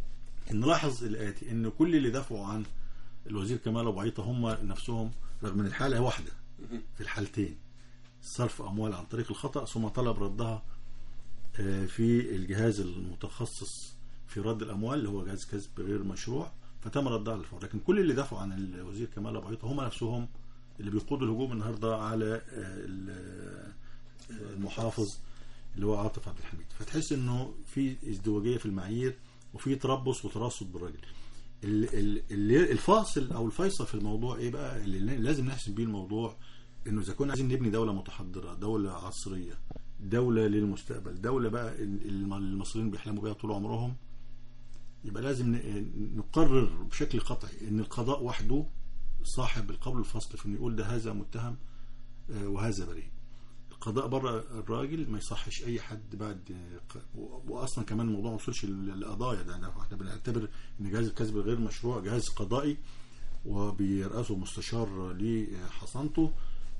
نلاحظ الآتي أن كل اللي دافعوا عن الوزير كمال أبو عيطة هم نفسهم رغم أن الحالة واحدة في الحالتين صرف أموال عن طريق الخطأ ثم طلب ردها آه، في الجهاز المتخصص في رد الأموال اللي هو جهاز كسب غير مشروع فتم ردها على الفور لكن كل اللي دافعوا عن الوزير كمال أبو عيطة هم نفسهم اللي بيقودوا الهجوم النهارده على آه، ال- آه، المحافظ اللي هو عاطف عبد الحميد فتحس انه في ازدواجيه في المعايير وفي تربص وترصد بالراجل ال- ال- اللي- الفاصل او الفيصل في الموضوع ايه بقى اللي لازم نحسب بيه الموضوع انه اذا كنا عايزين نبني دوله متحضره دوله عصريه دوله للمستقبل دوله بقى ال- ال- المصريين بيحلموا بيها طول عمرهم يبقى لازم ن- نقرر بشكل قطعي ان القضاء وحده صاحب القول الفصل في انه يقول ده هذا متهم آه، وهذا بريء القضاء بره الراجل ما يصحش اي حد بعد و- واصلا كمان الموضوع ما وصلش للقضايا ده ده احنا بنعتبر ان جهاز الكسب الغير مشروع جهاز قضائي وبيرأسه مستشار لحصانته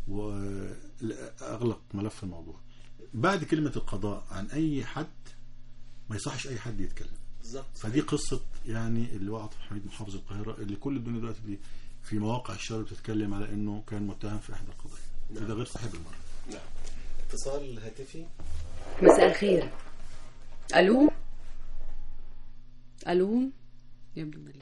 واغلق ملف الموضوع بعد كلمه القضاء عن اي حد ما يصحش اي حد يتكلم بالظبط فدي قصه يعني اللي وقعت في حميد محافظ القاهره اللي كل الدنيا دلوقتي بي- في مواقع الشر بتتكلم على انه كان متهم في احدى القضايا نعم. ده غير صحيح بالمره نعم اتصال هاتفي مساء الخير الو الو يبدو من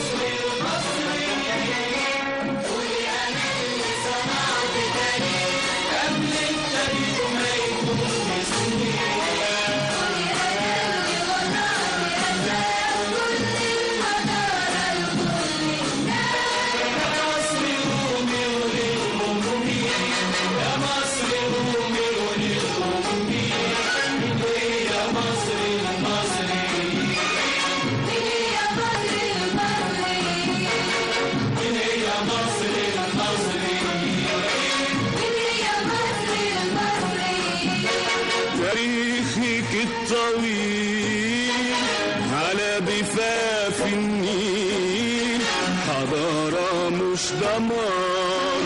تاريخك الطويل على ضفاف النيل حضارة مش دمار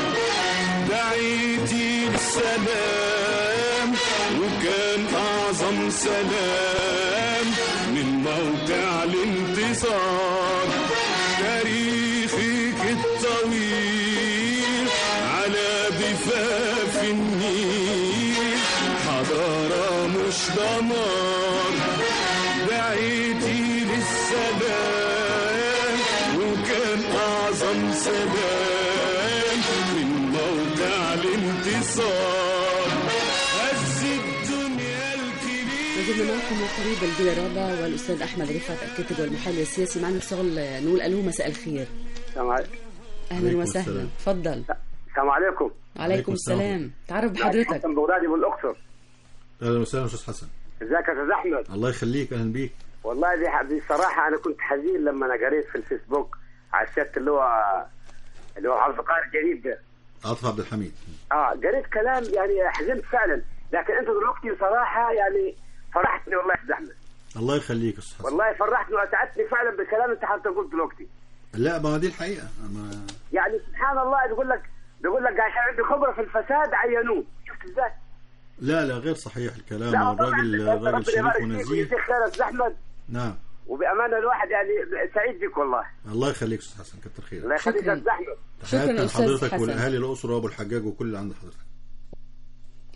دعيتي للسلام وكان أعظم سلام من موقع الانتصار تاريخك الطويل على ضفاف النيل حضارة مش دمار دعيتي للسلام وكان أعظم سلام من موقع الانتصار هز الدنيا الكبير وجدنا معكم القريب الجيل الرابع والاستاذ احمد رفعت الكاتب والمحلل السياسي معنا اتصال نقول الو مساء الخير السلام عليكم اهلا عليكم وسهلا السلام. اتفضل السلام عليكم عليكم السلام. السلام تعرف بحضرتك حسن بغدادي من الاقصر اهلا وسهلا استاذ حسن ازيك يا استاذ احمد الله يخليك اهلا بيك والله دي دي صراحه انا كنت حزين لما انا قريت في الفيسبوك على الشات اللي هو اللي هو عبد القادر الجديد ده عاطف عبد الحميد اه قريت كلام يعني حزنت فعلا لكن انت دلوقتي صراحه يعني فرحتني والله يا استاذ احمد الله يخليك يا استاذ حسن والله فرحتني واسعدتني فعلا بالكلام اللي انت حتى قلت دلوقتي لا ما دي الحقيقه ما يعني سبحان الله بيقول لك بيقول لك عشان عنده خبره في الفساد عينوه شفت ازاي؟ لا لا غير صحيح الكلام لا والراجل طبعاً، راجل ربنا شريف يبارك فيك ونزيه ويجزيك خير يا استاذ احمد نعم وبامانه الواحد يعني سعيد بك والله الله يخليك استاذ حسن كتر خيرك الله يخليك يا شكراً. استاذ احمد شكراً تحياتنا أستاذ لحضرتك حسن. والاهالي الاقصر وابو الحجاج وكل اللي عند حضرتك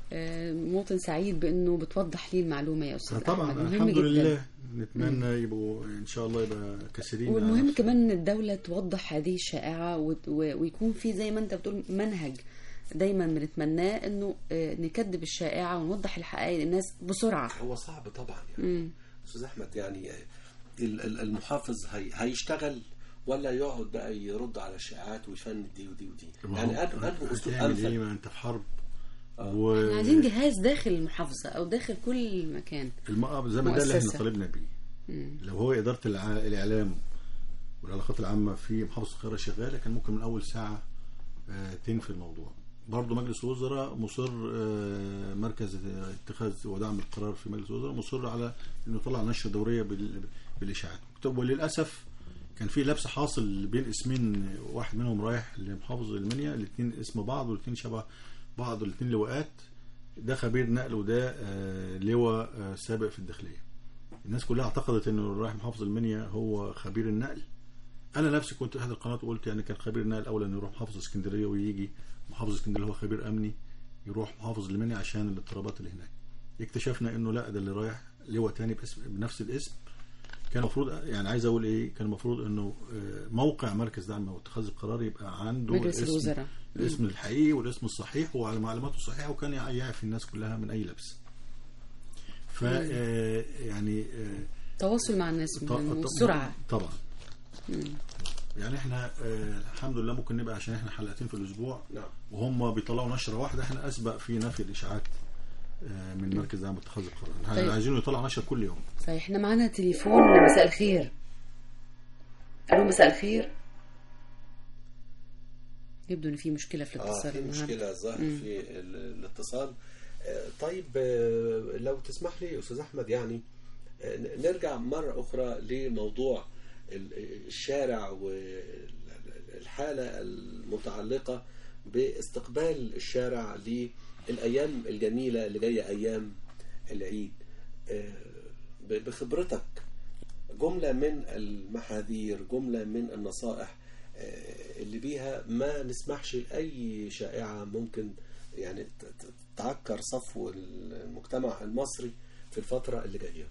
آه، مواطن سعيد بانه بتوضح لي المعلومه يا استاذ طبعا أحمد. مهم الحمد جداً. لله نتمنى يبقوا ان شاء الله يبقى كثيرين والمهم على- كمان ان الدوله توضح هذه الشائعه وت- و- ويكون في زي ما انت بتقول منهج دايما بنتمناه انه آه، نكذب الشائعه ونوضح الحقائق للناس بسرعه هو صعب طبعا يعني مم. استاذ احمد يعني ال- ال- المحافظ هي هيشتغل ولا يقعد بقى يرد على الشائعات ويفند دي ودي ودي ما يعني هو انه انه اسلوب هتعمل ايه امثل ما انت في حرب احنا عايزين جهاز داخل المحافظه او داخل كل مكان الم- زي ما ده اللي احنا مؤسسة. طالبنا بيه مم. لو هو اداره الع- الاعلام والعلاقات العامه في محافظه القاهره شغاله كان ممكن من اول ساعه آه، تنفي الموضوع برضه مجلس الوزراء مصر آه، مركز اتخاذ ودعم القرار في مجلس الوزراء مصر على انه يطلع نشره دوريه بال- بالاشاعات طب وللاسف كان في لبس حاصل بين اسمين واحد منهم رايح لمحافظ المنيا الاثنين اسم بعض والاثنين شبه بعض والاثنين لواءات ده خبير نقل وده آه، لواء آه، سابق في الداخليه الناس كلها اعتقدت انه اللي رايح محافظ المنيا هو خبير النقل انا نفسي كنت احد القنوات وقلت يعني كان خبير النقل الاول انه يروح محافظ اسكندريه ويجي محافظ اسكندريه هو خبير امني يروح محافظ المنيا عشان الاضطرابات اللي هناك اكتشفنا انه لا ده اللي رايح لواء تاني باسم بنفس الاسم كان المفروض يعني عايز اقول ايه كان المفروض انه آه، موقع مركز دعم واتخاذ القرار يبقى عنده مجلس الاسم- الوزراء. الاسم الحقيقي والاسم الصحيح وعلى معلوماته الصحيحه وكان يعرف الناس كلها من اي لبس ف آه، يعني آه، تواصل مع الناس ط- مهم ط- والسرعه طبعا مم. يعني احنا آه الحمد لله ممكن نبقى عشان احنا حلقتين في الاسبوع نعم. وهم بيطلعوا نشره واحده احنا اسبق في نفي الاشاعات آه من مركز دعم اتخاذ القرار احنا طيب. عايزينه يطلع نشره كل يوم صحيح احنا معانا تليفون مساء الخير الو مساء الخير يبدو ان في مشكله في اه الاتصال في النهارده. مشكله ظاهر مم. في ال- الاتصال آه، طيب آه، لو تسمح لي استاذ احمد يعني آه، ن- نرجع مره اخرى لموضوع ال- الشارع والحاله المتعلقه باستقبال الشارع للايام الجميله اللي جايه ايام العيد آه، ب- بخبرتك جملة من المحاذير جملة من النصائح آه، اللي بيها ما نسمحش لأي شائعة ممكن يعني ت- ت- تعكر صفو المجتمع المصري في الفترة اللي جاية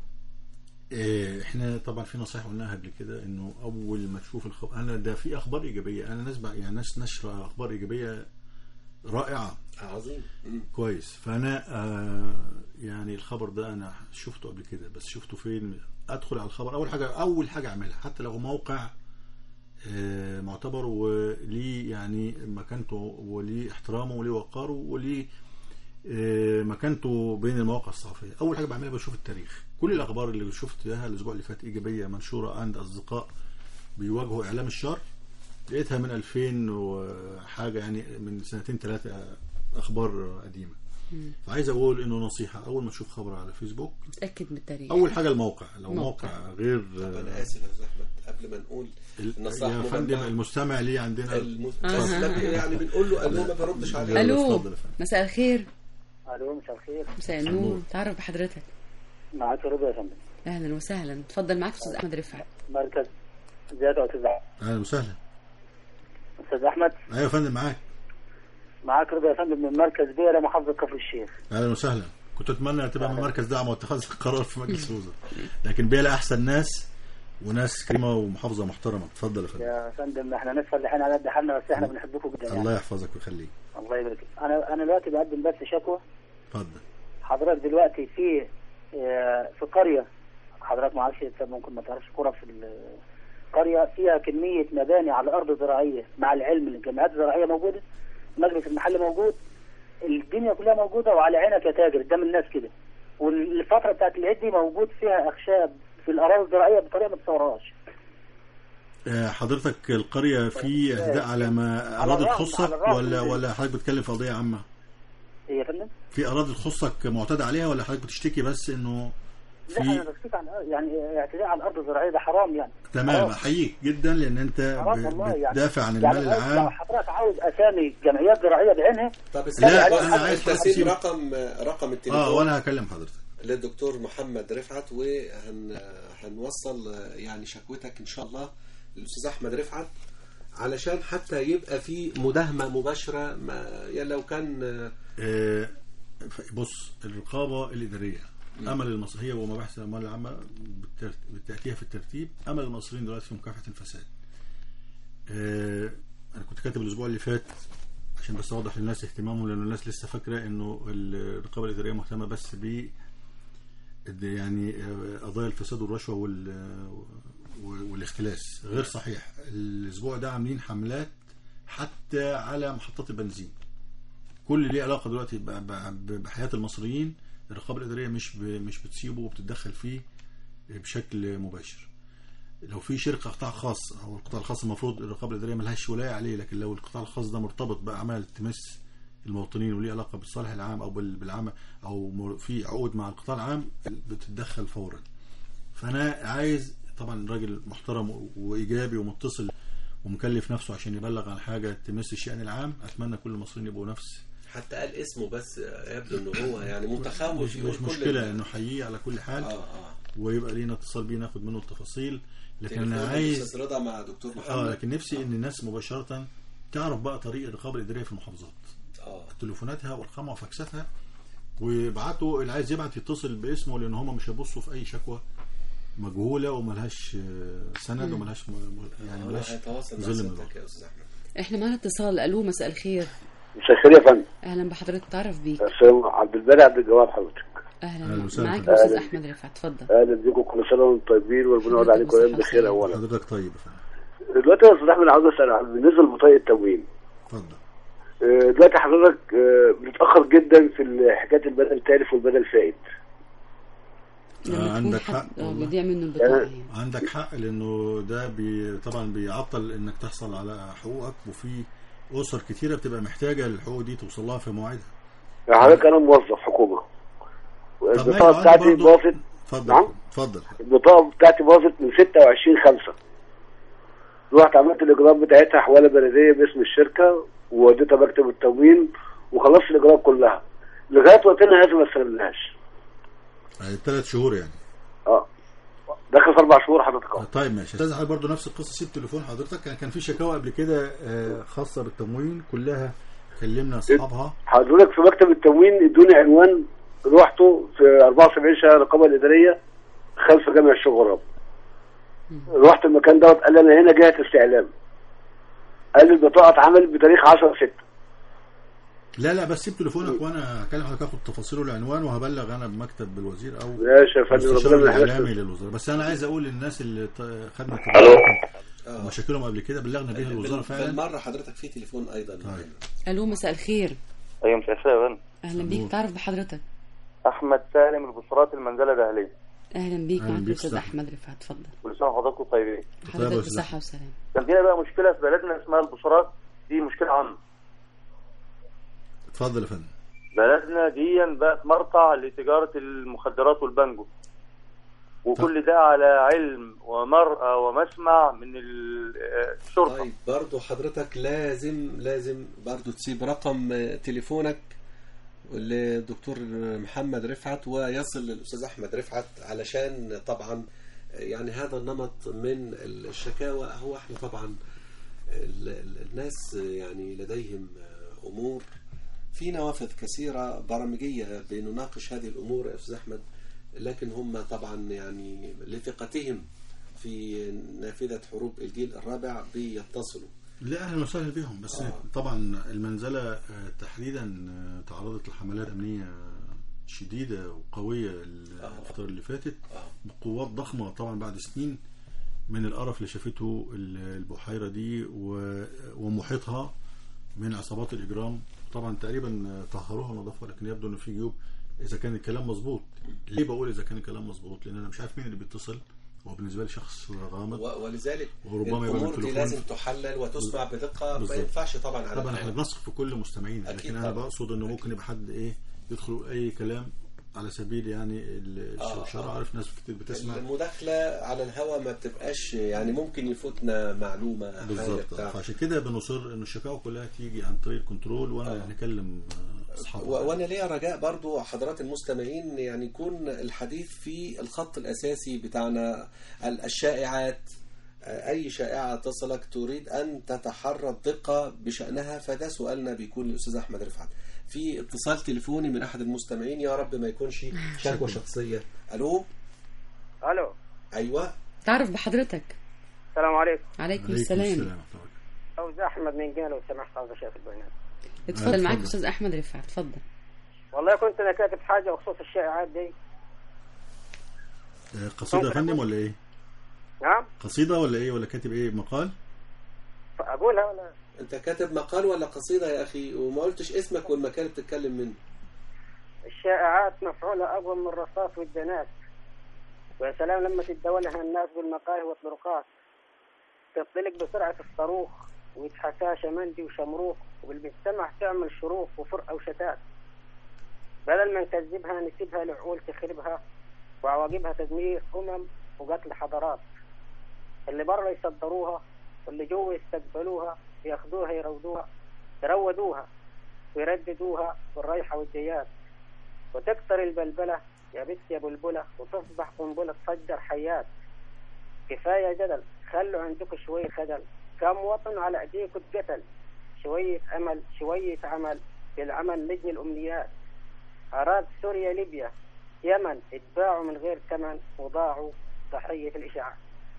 آه احنا طبعا في نصائح قلناها قبل كده انه اول ما تشوف الخبر انا ده في اخبار ايجابيه انا ناس بع- يعني ناس نشر اخبار ايجابيه رائعه عظيم مم. كويس فانا آه يعني الخبر ده انا شفته قبل كده بس شفته فين ادخل على الخبر اول حاجه اول حاجه اعملها حتى لو موقع آه معتبر وليه يعني مكانته وليه احترامه وليه وقاره وليه آه مكانته بين المواقع الصحفيه اول حاجه بعملها بشوف التاريخ كل الاخبار اللي شفتها الاسبوع اللي فات ايجابيه منشوره عند اصدقاء بيواجهوا اعلام الشر لقيتها من 2000 وحاجه يعني من سنتين ثلاثه اخبار قديمه مم. فعايز اقول انه نصيحه اول ما تشوف خبر على فيسبوك اتاكد من التاريخ اول حاجه الموقع لو موقع. موقع, غير طب أنا آسف يا أستاذ أحمد قبل ما نقول النصائح يا فندم مجمعة. المستمع ليه عندنا الم- أها. طب يعني بنقول له ألو ما بيردش علينا الو اتفضل يا فندم. مساء الخير الو مساء الخير مساء النور. النور تعرف بحضرتك معاك رضا يا فندم اهلا وسهلا اتفضل معاك استاذ احمد رفعت مركز زيادة استاذ أحمد. اهلا وسهلا استاذ احمد ايوه يا فندم معاك معاك رضا يا فندم من مركز بيرة محافظة كفر الشيخ اهلا وسهلا كنت اتمنى تبقى من مركز دعم واتخاذ القرار في مجلس الوزراء لكن بيلا احسن ناس وناس كريمه ومحافظه محترمه اتفضل يا فندم يا فندم احنا ناس فلاحين على قد حالنا بس احنا بنحبكم جدا يعني الله يحفظك ويخليك الله يبارك فيك. انا انا دلوقتي بقدم بس شكوى اتفضل حضرتك دلوقتي في آه، في قريه حضرتك ما اعرفش إنت ممكن ما تعرفش قرى في ال- قريه فيها كميه مباني على ارض زراعيه مع العلم ان الجمعيات الزراعيه موجوده مجلس المحل موجود الدنيا كلها موجوده وعلى عينك يا تاجر قدام الناس كده والفتره بتاعت العيد دي موجود فيها اخشاب في الاراضي الزراعيه بطريقه ما تتصورهاش آه، حضرتك القريه في اهداء على ما على اراضي الرغم- تخصك على الرغم ولا من- ولا حضرتك بتتكلم في قضيه عامه ايه يا فندم؟ في اراضي تخصك معتاد عليها ولا حضرتك بتشتكي بس انه لا انا في بشتكي عن يعني اعتداء على الارض الزراعيه ده حرام يعني تمام حرام. احييك جدا لان انت حرام ب- والله يعني بتدافع عن يعني المال لو العام حضرتك عاوز اسامي جمعيات زراعيه بعينها طب لا، استنى أنا عايز انت حد سيب يسيب- رقم رقم التليفون اه وانا هكلم حضرتك للدكتور محمد رفعت وهن هنوصل يعني شكوتك ان شاء الله للاستاذ احمد رفعت علشان حتى يبقى في مداهمه مباشره ما يعني لو كان آه، ف- بص الرقابه الاداريه امل المصريه ومباحث الاموال العامه بالتر- بالتاتيه في الترتيب امل المصريين دلوقتي في مكافحه الفساد آه، انا كنت كاتب الاسبوع اللي فات عشان بس اوضح للناس اهتمامهم لان الناس لسه فاكره انه الرقابه الاداريه مهتمه بس ب يعني آه، قضايا الفساد والرشوه وال والاختلاس غير صحيح الاسبوع ده عاملين حملات حتى على محطات البنزين كل اللي ليه علاقه دلوقتي ب- ب- بحياه المصريين الرقابه الاداريه مش ب- مش بتسيبه وبتتدخل فيه بشكل مباشر لو في شركه قطاع خاص او القطاع الخاص المفروض الرقابه الاداريه ملهاش ولايه عليه لكن لو القطاع الخاص ده مرتبط باعمال تمس المواطنين وليه علاقه بالصالح العام او بال- بالعمل او مر- في عقود مع القطاع العام بتتدخل فورا فانا عايز طبعا راجل محترم وايجابي ومتصل ومكلف نفسه عشان يبلغ عن حاجه تمس الشان العام اتمنى كل المصريين يبقوا نفس حتى قال اسمه بس يبدو ان هو يعني متخوف مش, يقول مش كل مشكله ال- انه حييه على كل حال اه اه ويبقى لينا اتصال بيه ناخد منه التفاصيل لكن انا تليفون عايز الاستاذ رضا مع دكتور محمد اه لكن نفسي ان الناس مباشره تعرف بقى طريق الرقابه الاداريه في المحافظات اه تليفوناتها وارقامها وفاكساتها ويبعتوا اللي عايز يبعت يتصل باسمه لان هم مش هيبصوا في اي شكوى مجهوله وملهاش آه، سند وملهاش م- م- يعني هو ملهاش هيتواصل مع ظل من سيادتك يا استاذ احمد احنا معنا اتصال الو مساء الخير مساء الخير يا فندم اهلا بحضرتك تعرف بيك السلام عبد الباري عبد الجواد حضرتك أهلا اهلا وسهلا. معاك الاستاذ أهلا. احمد رفعت اتفضل اهلا بيكم كل سنه وانتم طيبين وربنا يعود عليكم حضرتك ايام بصحة بخير وسلامة. اولا حضرتك طيب يا فندم دلوقتي يا استاذ احمد عاوز اسال عن بالنسبه لبطاقه التموين اتفضل آه، دلوقتي حضرتك آه، بنتاخر جدا في ال- حكايه البدل تالف والبدل فائد لما آه، يكون عندك حد- حق اه والله. بيضيع منه البطاقه يعني. عندك حق لانه ده بي طبعا بيعطل انك تحصل على حقوقك وفي اسر كتيره بتبقى محتاجه الحقوق دي توصل لها في مواعيدها يعني حضرتك انا موظف حكومه طب البطاقه ما بتاعتي برضو- باظت اتفضل نعم؟ اتفضل البطاقه بتاعتي باظت من 26 5 رحت عملت الاجراءات بتاعتها حواله بلديه باسم الشركه ووديتها مكتب التموين وخلصت الاجراءات كلها لغايه وقتنا هذا ما استلمناهاش ثلاث شهور يعني اه دخل في اربع شهور حضرتك اهو طيب ماشي استاذ علي برضه نفس القصه سيب تليفون حضرتك كان كان في شكاوى قبل كده آه، خاصه بالتموين كلها كلمنا اصحابها حضرتك في مكتب التموين ادوني عنوان رحته في 74 شهر الرقابه الاداريه خلف جامع الشغراب رحت المكان دوت قال لي انا هنا جهه استعلام قال لي البطاقه اتعملت بتاريخ 10 6 لا لا بس سيب تليفونك وانا هكلم حضرتك اخد تفاصيل العنوان وهبلغ انا بمكتب الوزير او ماشي يا فندم المستشار ربنا ما الاعلامي يحرمش للوزاره بس انا عايز اقول للناس اللي ط- خدنا ألو. آه. مشاكلهم قبل كده بلغنا بيها الوزاره بال- فعلا بالمره حضرتك في تليفون ايضا طيب. الو مساء الخير ايوه مساء الخير يا فندم اهلا بيك نور. تعرف بحضرتك احمد سالم البصرات المنزله الاهليه اهلا بيك أهلا معاك بيك الاستاذ أستاذ احمد رفعت اتفضل كل سنه وحضراتكم طيبين حضرتك يا أستاذ بصحه وسلامه كان فينا بقى مشكله في بلدنا اسمها البصرات دي مشكله عامه اتفضل يا فندم بلدنا دي بقت مرقع لتجاره المخدرات والبانجو وكل ده على علم ومرأة ومسمع من ال- آه، الشرطه طيب برضو حضرتك لازم لازم برضو تسيب رقم آه، تليفونك للدكتور محمد رفعت ويصل للأستاذ أحمد رفعت علشان طبعا آه، يعني هذا النمط من الشكاوى هو احنا طبعا ال- ال- الناس يعني لديهم آه، أمور في نوافذ كثيرة برامجية بنناقش هذه الأمور يا أستاذ أحمد لكن هم طبعا يعني لثقتهم في نافذة حروب الجيل الرابع بيتصلوا لا اهلا وسهلا بهم بس آه. طبعا المنزله آه، تحديدا آه، تعرضت لحملات امنيه شديده وقويه الفتره اللي فاتت آه. بقوات ضخمه طبعا بعد سنين من القرف اللي شافته ال- البحيره دي و- ومحيطها من عصابات الاجرام طبعا تقريبا طهروها ونظفوها لكن يبدو ان في جيوب اذا كان الكلام مظبوط ليه بقول اذا كان الكلام مظبوط لان انا مش عارف مين اللي بيتصل هو بالنسبه لي شخص غامض و- ولذلك وربما يبقى الأمور من دي تليفون. لازم تحلل وتسمع بدقة ما بالظبط. ينفعش طبعا على طبعا احنا الهواء. بنثق في كل مستمعين أكيد لكن انا طبعاً. بقصد انه ممكن يبقى حد ايه يدخل اي كلام على سبيل يعني ال- آه، الشرع آه. عارف ناس كتير بتسمع المداخلة على الهواء ما بتبقاش يعني ممكن يفوتنا معلومة حاجة بالظبط بتاع. فعشان كده بنصر ان الشكاوى كلها تيجي عن طريق الكنترول وانا هنكلم آه، اصحابها و- وانا ليا رجاء برضو حضرات المستمعين يعني يكون الحديث في الخط الاساسي بتاعنا ال- الشائعات آه، اي شائعه تصلك تريد ان تتحرى الدقه بشانها فده سؤالنا بيكون للاستاذ احمد رفعت في اتصال تليفوني من احد المستمعين يا رب ما يكونش شكوى شخصيه الو الو ايوه تعرف بحضرتك السلام عليكم عليكم السلام فوز احمد من جنة لو سمحت عاوز اشوف البيانات اتفضل معاك استاذ احمد رفعت اتفضل والله كنت انا كاتب حاجه بخصوص الشائعات دي آه، قصيده يا فندم ولا ايه نعم قصيده ولا ايه ولا كاتب ايه مقال اقولها ولا انت كاتب مقال ولا قصيده يا اخي وما قلتش اسمك والمكان اللي بتتكلم منه الشائعات مفعولة أقوى من الرصاص والدناس ويا سلام لما تتداولها الناس بالمقاهي والطرقات تطلق بسرعة الصاروخ ويتحكى شمندي وشمروخ وبالمجتمع تعمل شروخ وفرقة وشتات بدل ما نكذبها نسيبها لعقول تخربها وعواقبها تدمير أمم وقتل حضارات اللي برا يصدروها واللي جوا يستقبلوها ياخدوها يرودوها يرودوها ويرددوها والرايحة والجيات وتكتر البلبلة يا بنت يا بلبلة وتصبح قنبلة تفجر حيات كفاية جدل خلوا عندكم شوية خجل كم وطن على أيديكم اتقتل شوية أمل شوية عمل بالعمل لجن الأمنيات أراد سوريا ليبيا يمن اتباعوا من غير ثمن وضاعوا ضحية الإشاعة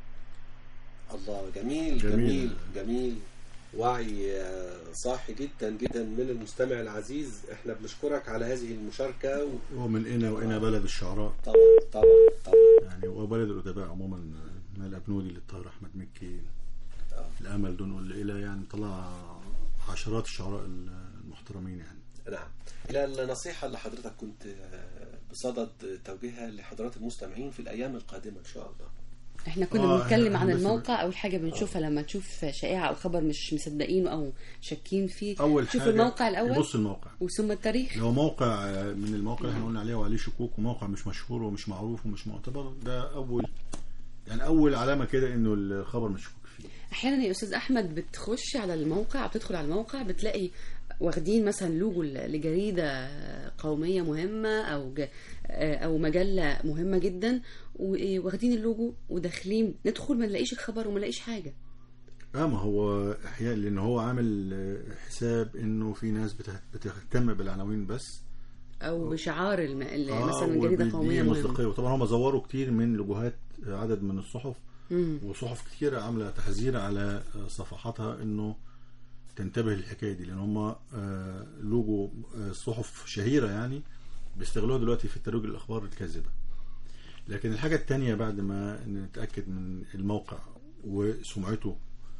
الله جميل جميل. جميل جميل وعي آه، صاحي جدا جدا من المستمع العزيز احنا بنشكرك على هذه المشاركه و... ومن هنا وهنا بلد الشعراء طبعا طبعا طبعا يعني وبلد الأدباء عموما من الأبنودي للطاهر أحمد مكي الأمل دون والإله يعني طلع عشرات الشعراء المحترمين يعني نعم الى النصيحه اللي حضرتك كنت آه، بصدد توجيهها لحضرات المستمعين في الايام القادمه ان شاء الله احنا كنا آه، بنتكلم إحنا عن بس- الموقع اول حاجه بنشوفها لما تشوف شائعه او خبر مش مصدقينه او شاكين فيه أول شوف حاجة الموقع الاول يبص الموقع وثم التاريخ لو موقع آه، من المواقع اللي احنا قلنا عليها وعليه شكوك وموقع مش مشهور ومش معروف ومش معتبر ده أول يعني أول علامة كده إنه الخبر مشكوك فيه احيانا يا استاذ احمد بتخش على الموقع بتدخل على الموقع بتلاقي واخدين مثلا لوجو لجريده قوميه مهمه او ج... او مجله مهمه جدا واخدين اللوجو وداخلين ندخل ما نلاقيش الخبر وما نلاقيش حاجه اه ما هو احيانا لان هو عامل آه، حساب انه في ناس بته- بتهتم بالعناوين بس او بشعار الم... ال- آه، مثلا جريده وبيديه قوميه مصداقيه مهمه وطبعا هم زوروا كتير من لوجوهات عدد من الصحف مم. وصحف كتير عامله تحذير على آه، صفحاتها انه تنتبه للحكايه دي لان هم آه، لوجو آه، صحف شهيره يعني بيستغلوها دلوقتي في ترويج الاخبار الكاذبه لكن الحاجه الثانيه بعد ما نتاكد من الموقع وسمعته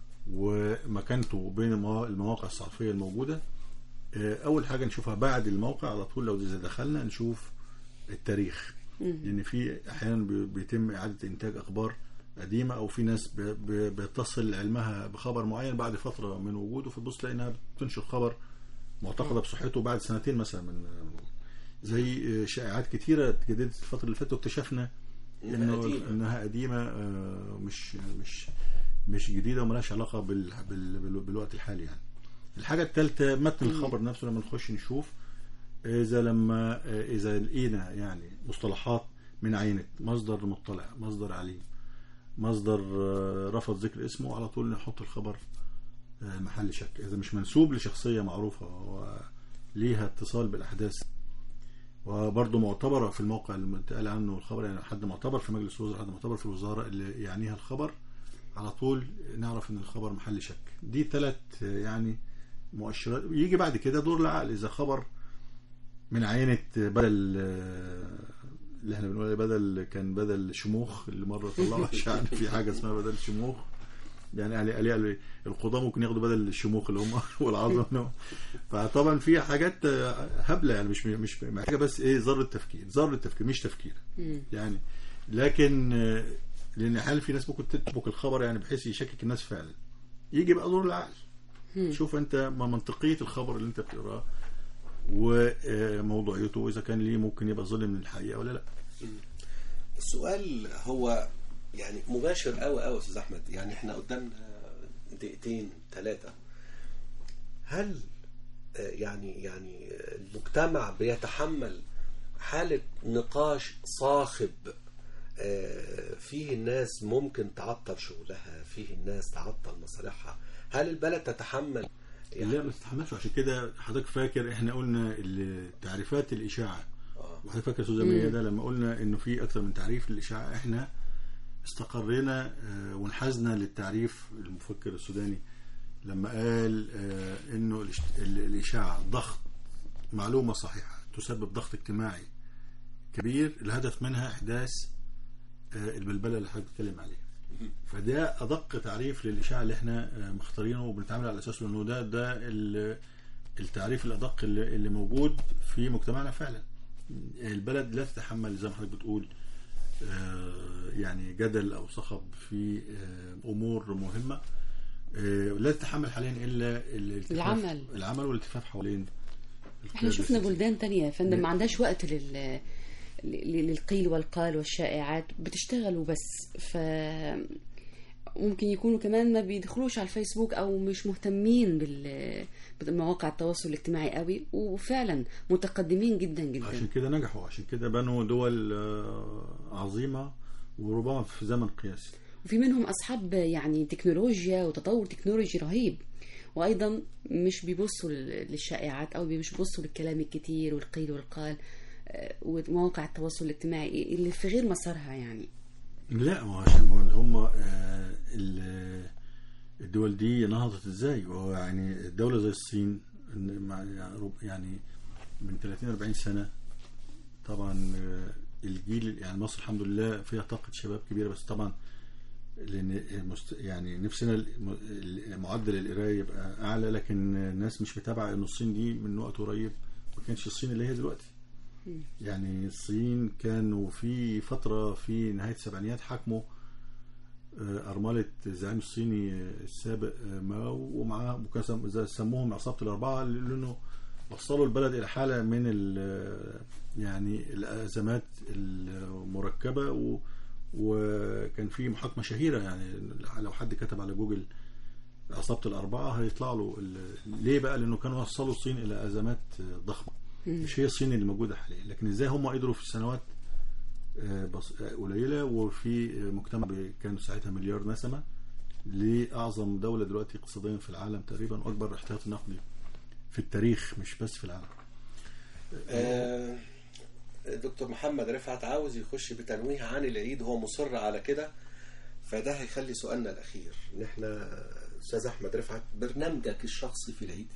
ومكانته بين الموا- المواقع الصحفيه الموجوده آه، اول حاجه نشوفها بعد الموقع على طول لو اذا دخلنا نشوف التاريخ لان في احيانا بي- بيتم اعاده انتاج اخبار قديمه او في ناس ب- ب- بتصل علمها بخبر معين بعد فتره من وجوده فتبص تلاقي انها بتنشر خبر معتقده بصحته بعد سنتين مثلا من زي شائعات كتيره اتجددت الفتره اللي فاتت واكتشفنا إنها انه قديمة. انها قديمه آه، مش مش مش جديده وملهاش علاقه بال بال بال بالوقت الحالي يعني الحاجه الثالثه متن الخبر نفسه لما نخش نشوف اذا لما اذا لقينا يعني مصطلحات من عينة مصدر مطلع مصدر عليم مصدر آه، رفض ذكر اسمه على طول نحط الخبر آه، محل شك اذا مش منسوب لشخصيه معروفه وليها اتصال بالاحداث وبرضه معتبره في الموقع اللي انتقال عنه الخبر يعني حد معتبر في مجلس الوزراء حد معتبر في الوزاره اللي يعنيها الخبر على طول نعرف ان الخبر محل شك دي ثلاث يعني مؤشرات يجي بعد كده دور العقل اذا خبر من عينة بدل آه، اللي احنا بنقول عليه بدل كان بدل شموخ اللي مره طلعوا عشان في حاجه اسمها بدل شموخ يعني علي علي علي القضاه ممكن ياخدوا بدل الشموخ اللي هم والعظم فطبعا في حاجات آه، هبله يعني مش مش محتاجه بس ايه ذره تفكير ذره تفكير مش تفكير مم. يعني لكن آه، لان احيانا في ناس ممكن تترك الخبر يعني بحيث يشكك الناس فعلا يجي بقى دور العقل مم. شوف انت ما منطقيه الخبر اللي انت بتقراه وموضوعيته واذا كان ليه ممكن يبقى ظلم من الحقيقه ولا لا السؤال هو يعني مباشر قوي قوي يا استاذ احمد يعني احنا قدامنا دقيقتين ثلاثه هل آه، يعني يعني المجتمع بيتحمل حاله نقاش صاخب آه، فيه الناس ممكن تعطل شغلها فيه الناس تعطل مصالحها هل البلد تتحمل لا ما تتحملش عشان كده حضرتك فاكر احنا قلنا ال- تعريفات الاشاعه وحضرتك فاكر استاذه مم. ميادة لما قلنا انه في اكثر من تعريف للاشاعه احنا استقرينا آه، وانحازنا للتعريف المفكر السوداني لما قال آه، انه الاشت- ال- الاشاعه ضغط معلومه صحيحه تسبب ضغط اجتماعي كبير الهدف منها احداث آه، البلبله اللي حضرتك بتتكلم عليها فده ادق تعريف للاشاعه اللي احنا آه، مختارينه وبنتعامل على اساسه انه ده ده ال- التعريف الادق اللي, اللي موجود في مجتمعنا فعلا البلد لا تتحمل زي ما حضرتك بتقول آه، يعني جدل او صخب في آه، امور مهمه آه، لا تتحمل حاليا الا الالتفاف العمل. العمل والالتفاف حوالين احنا شفنا بلدان تانية يا فندم ما عندهاش وقت لل ل- للقيل والقال والشائعات بتشتغل وبس ف ممكن يكونوا كمان ما بيدخلوش على الفيسبوك او مش مهتمين بال بمواقع التواصل الاجتماعي قوي وفعلا متقدمين جدا جدا عشان كده نجحوا عشان كده بنوا دول آه، عظيمه وربما في زمن قياسي وفي منهم اصحاب يعني تكنولوجيا وتطور تكنولوجي رهيب وايضا مش بيبصوا لل- للشائعات او مش بيبصوا للكلام الكتير والقيل والقال آه، ومواقع التواصل الاجتماعي اللي في غير مسارها يعني لا ما هو عشان ما هم آه، ال- الدول دي نهضت ازاي وهو يعني الدولة زي الصين إن مع- يعني رب- يعني من 30 40 سنة طبعا آه، الجيل يعني مصر الحمد لله فيها طاقة شباب كبيرة بس طبعا لان المست... يعني نفسنا الم- ال- معدل القرايه يبقى اعلى لكن الناس مش متابعه ان الصين دي من وقت قريب ما كانش الصين اللي هي دلوقتي يعني الصين كانوا في فترة في نهاية السبعينيات حكموا آه، أرملة الزعيم الصيني آه، السابق آه، ماو ومعاه وكان سم- زي- سموهم عصابة الأربعة لأنه وصلوا البلد إلى حالة من ال- يعني الأزمات المركبة و وكان في محاكمة شهيرة يعني لو حد كتب على جوجل عصابة الأربعة هيطلع له ال- ليه بقى؟ لأنه كانوا وصلوا الصين إلى أزمات آه، ضخمة مم. مش هي الصين اللي موجوده حاليا لكن ازاي هم قدروا في سنوات آه، بس- آه، قليله وفي آه، مجتمع ب- كان ساعتها مليار نسمه لاعظم دوله دلوقتي اقتصاديا في العالم تقريبا واكبر احتياطي نقدي في التاريخ مش بس في العالم آه، دكتور محمد رفعت عاوز يخش بتنويه عن العيد هو مصر على كده فده هيخلي سؤالنا الاخير ان احنا استاذ احمد رفعت برنامجك الشخصي في العيد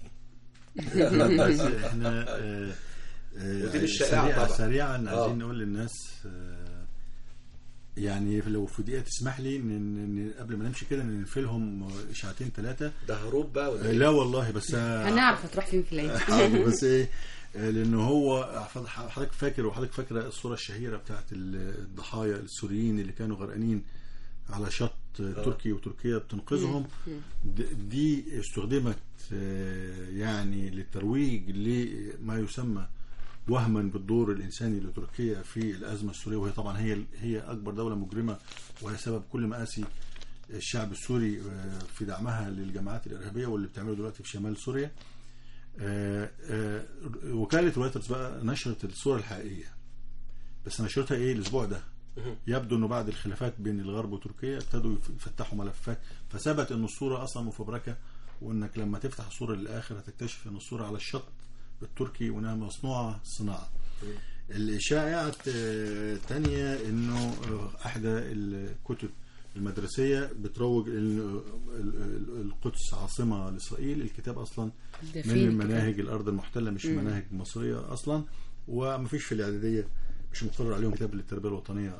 بس احنا آه، آه، ودي مش شائعة سريعا طبعا. سريعا آه. عايزين نقول للناس آه، يعني لو في دقيقه تسمح لي ان إن قبل ما نمشي كده ننفلهم اشاعتين ثلاثه ده هروب بقى ولا آه، إيه؟ لا والله بس هنعرف هتروح فين في العيد حاضر بس ايه آه، لانه هو حضرتك فاكر وحضرتك فاكره الصوره الشهيره بتاعت الضحايا السوريين اللي كانوا غرقانين على شط تركي وتركيا بتنقذهم د- دي استخدمت آه، يعني للترويج لما يسمى وهما بالدور الانساني لتركيا في الازمه السوريه وهي طبعا هي هي اكبر دوله مجرمه وهي سبب كل مآسي الشعب السوري آه، في دعمها للجماعات الارهابيه واللي بتعمله دلوقتي في شمال سوريا آه، آه، وكاله رويترز بقى نشرت الصوره الحقيقيه بس نشرتها ايه الاسبوع ده يبدو انه بعد الخلافات بين الغرب وتركيا ابتدوا يف- يفتحوا ملفات فثبت ان الصوره اصلا مفبركه وانك لما تفتح الصوره للاخر هتكتشف ان الصوره على الشط التركي وانها مصنوعه صناعه الاشاعات آه، الثانيه انه آه، احدى الكتب المدرسيه بتروج ان ال- ال- القدس عاصمه لاسرائيل الكتاب اصلا ده فين من الكتاب؟ مناهج الارض المحتله مش مم. مناهج مصريه اصلا ومفيش في الاعداديه مش مقرر عليهم كتاب للتربيه الوطنيه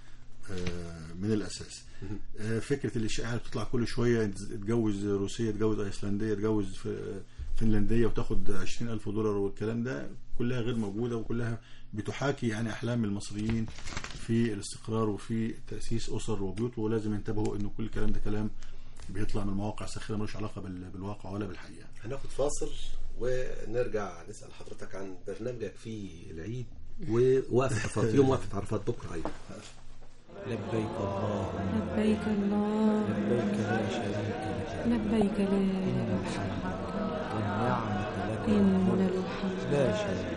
آه، من الاساس آه، فكره الاشاعه اللي بتطلع كل شويه تتجوز روسيه تتجوز ايسلنديه تتجوز في- فنلنديه وتاخد 20000 دولار والكلام ده كلها غير موجوده وكلها بتحاكي يعني احلام المصريين في الاستقرار وفي تاسيس اسر وبيوت ولازم ينتبهوا انه كل الكلام ده كلام بيطلع من مواقع ساخره ملوش علاقه بال- بالواقع ولا بالحقيقه هناخد فاصل ونرجع نسال حضرتك عن برنامجك في العيد ووقفه عرفات يوم وقفه عرفات بكره ايضا لبيك اللهم لبيك الله لبيك لا شريك لك لبيك لا شريك والنعمة لك إن والملك الحمد لا شريك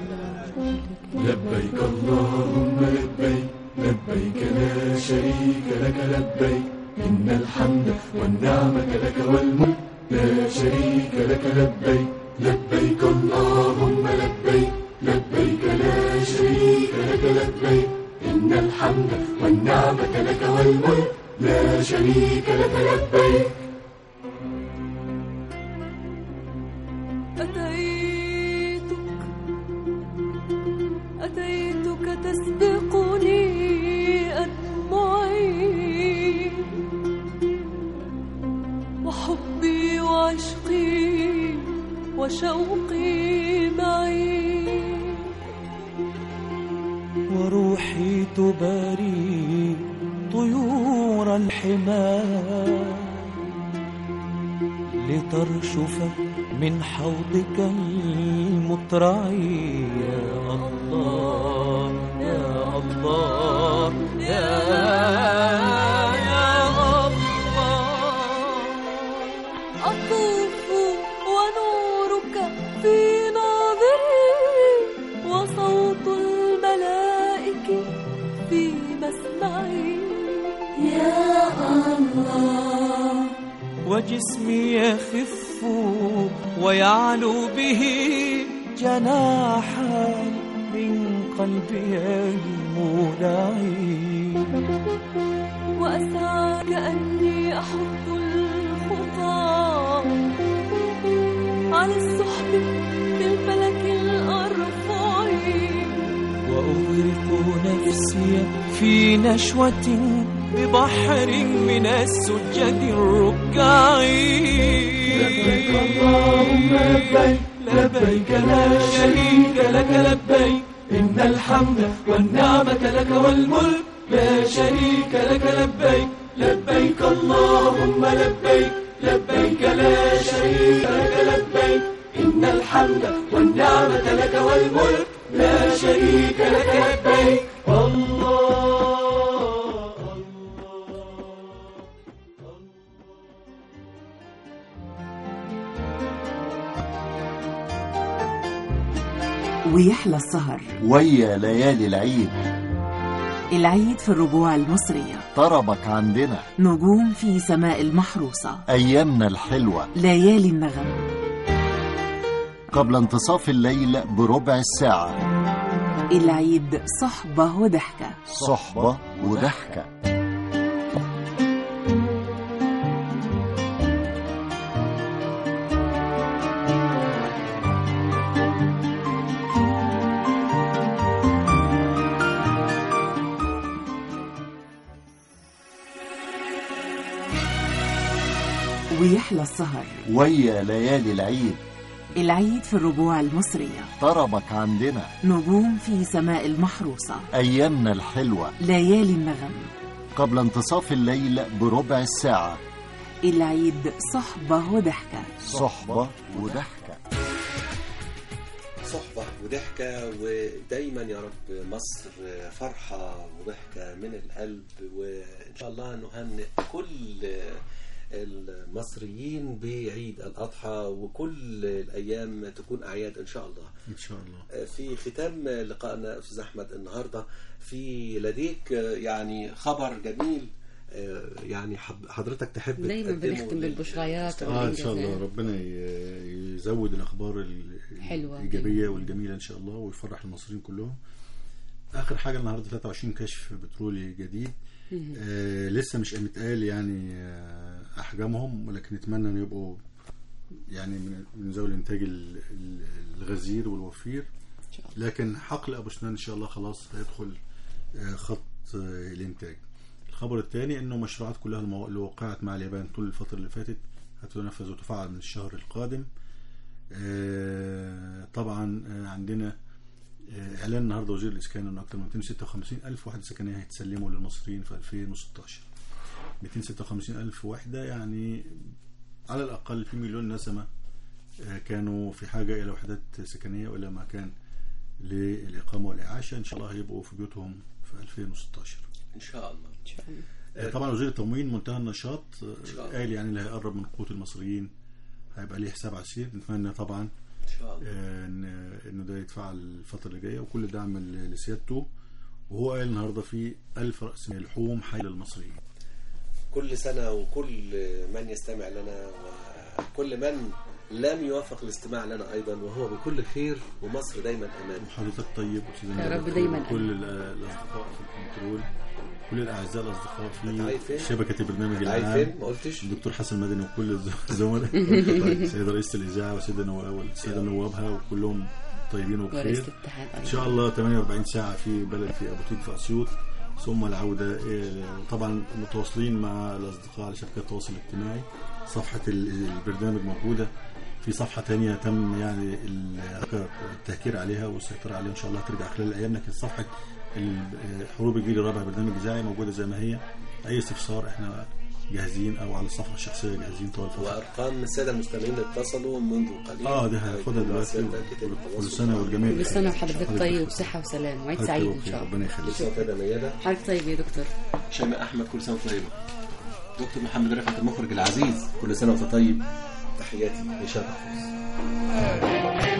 لبيك اللهم لبيك لبيك لا شريك لك لبيك إن الحمد والنعمة لك والملك لا شريك لك لبيك لبيك اللهم لبيك لبيك لا شريك لك لبيك إن الحمد والنعمة لك والملك لا شريك لك لبيك أتيتك أتيتك تسبقني أدمعي وحبي وعشقي وشوقي معي وروحي تباري طيور الحمار لترشف من حوضك المطرع يا الله يا الله يا يا الله أطوف ونورك في ناظري وصوت الملائكة في مسمعي يا الله وجسمي يخف ويعلو به جناحا من قلبي المودع وأسعى كأني أحط الخطى على السحب بالفلك الأرفع وأغرق نفسي في نشوة ببحر من السجد الركعي لبيك اللهم لبيك لبيك لا شريك لك لبيك إن الحمد والنعمة لك والملك لا شريك لك لبيك لبيك اللهم لبيك لبيك لا شريك لك لبيك إن الحمد والنعمة لك والملك لا شريك لك لبيك الله ويحلى السهر ويا ليالي العيد العيد في الربوع المصرية طربك عندنا نجوم في سماء المحروسة أيامنا الحلوة ليالي النغم قبل انتصاف الليل بربع الساعة العيد صحبة وضحكة صحبة وضحكة ويحلى السهر ويا ليالي العيد العيد في الربوع المصرية طربك عندنا نجوم في سماء المحروسة أيامنا الحلوة ليالي النغم قبل انتصاف الليل بربع الساعة العيد صحبة وضحكة صحبة وضحكة صحبة وضحكة ودايما يا رب مصر فرحة وضحكة من القلب وإن شاء الله نهنئ كل المصريين بعيد الأضحى وكل الأيام تكون أعياد إن شاء الله ان شاء الله في ختام لقائنا أستاذ أحمد النهاردة في لديك يعني خبر جميل يعني حب- حضرتك تحب دايما تقدمه بنختم بالبشريات اه ان شاء الله والإنجازات. ربنا ي- يزود الاخبار ال- حلوة. الايجابيه والجميله ان شاء الله ويفرح المصريين كلهم اخر حاجه النهارده 23 كشف بترولي جديد مم. آه لسه مش متقال يعني آه احجامهم ولكن نتمنى ان يبقوا يعني من من ذوي الانتاج ال- ال- الغزير والوفير لكن حقل ابو سنان ان شاء الله خلاص هيدخل آه، خط آه، الانتاج الخبر الثاني انه مشروعات كلها المو- اللي وقعت مع اليابان طول الفتره اللي فاتت هتنفذ وتفعل من الشهر القادم آه، طبعا آه، عندنا آه، اعلان النهارده وزير الاسكان انه اكثر من 256 الف وحده سكنيه هيتسلموا للمصريين في 2016 256 الف وحده يعني على الاقل في مليون نسمه آه، كانوا في حاجه الى وحدات سكنيه والى مكان للاقامه والاعاشه ان شاء الله هيبقوا في بيوتهم في 2016 إن شاء الله إن شاء الله آه، طبعا وزير التموين منتهى النشاط آه، شاء الله. قال يعني اللي هيقرب من قوت المصريين هيبقى ليه حساب عسير نتمنى طبعا إن شاء الله آه، ان انه ده يتفعل الفتره اللي جايه وكل دعم ل- لسيادته وهو قال النهارده في ألف رأس من لحوم حي للمصريين كل سنة وكل من يستمع لنا كل من لم يوفق الاستماع لنا أيضا وهو بكل خير ومصر دايما أمان حضرتك طيب أستاذ يا رب نجاة، دايماً كل ال- الأصدقاء في الكنترول كل الأعزاء الأصدقاء قاعد فين؟ في شبكة البرنامج قاعد العام فين؟ ما قلتش؟ الدكتور حسن مدني وكل الز- الزملاء سيد رئيس الإذاعة والسيدة نواب والسيدة نوابها وكلهم طيبين ورئيس وبخير الاتحاد إن شاء الله 48 ساعة في بلد في أبو تيج في أسيوط ثم العودة إيه، طبعا متواصلين مع الأصدقاء على شبكة التواصل الاجتماعي صفحة ال- البرنامج موجودة في صفحة تانية تم يعني ال- التهكير عليها والسيطرة عليها إن شاء الله ترجع خلال الأيام لكن صفحة ال- حروب الجيل الرابع برنامج إذاعي موجودة زي ما هي أي استفسار إحنا جاهزين أو على الصفحة الشخصية جاهزين طوال الفترة وأرقام السادة المستمعين اللي اتصلوا منذ قليل اه دي هاخدها دلوقتي كل سنة والجميع كل بخير. سنة وحضرتك طيب وبصحة وسلام وعيد حضرتك سعيد إن بخير، شاء الله ربنا يخليك كل سنة وأنت ميادة حضرتك طيب يا دكتور شيماء أحمد كل سنة وأنت طيبة دكتور محمد رفعت المخرج العزيز كل سنة وأنت طيب تحياتي هشام محفوظ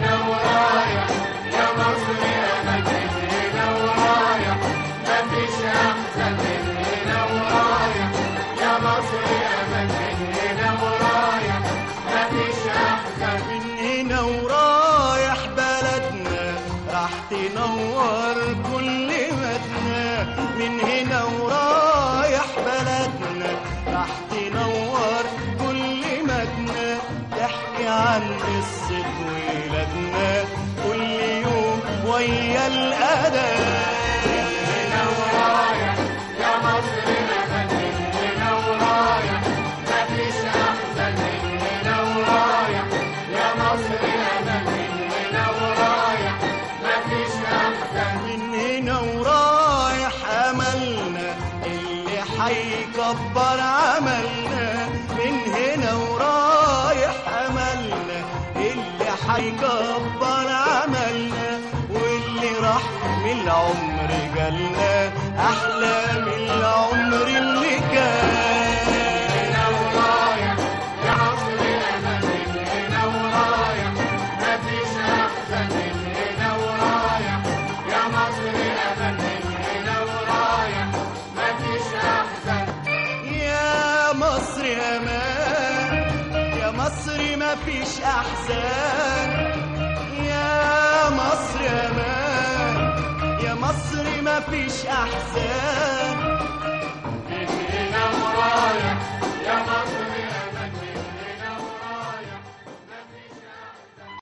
من هنا ورايح بلدنا راح تنور كل مدنا من هنا ورايح بلدنا راح تنور كل مدنا تحكي عن قصة ولادنا كل يوم ويا الأذان هنا ورايح يا مصر أبدا هنا ورايح مفيش أحسن من هنا ورايح يا مصر أبدا هنا ورايح مفيش أحسن من هنا ورايح أملنا اللي حيكبر عملنا من هنا ورايح أملنا اللي حيكبر عملنا واللي راح من العمر جالنا أحلى من العمر اللي كان هنا ورايح يا مصر أمل هنا ورايح مفيش أحسن من هنا ورايح يا مصر أمل هنا ورايح مفيش أحسن يا مصر أمان يا مصر مفيش أحزان يا مصر أمان يا مصر مفيش أحزان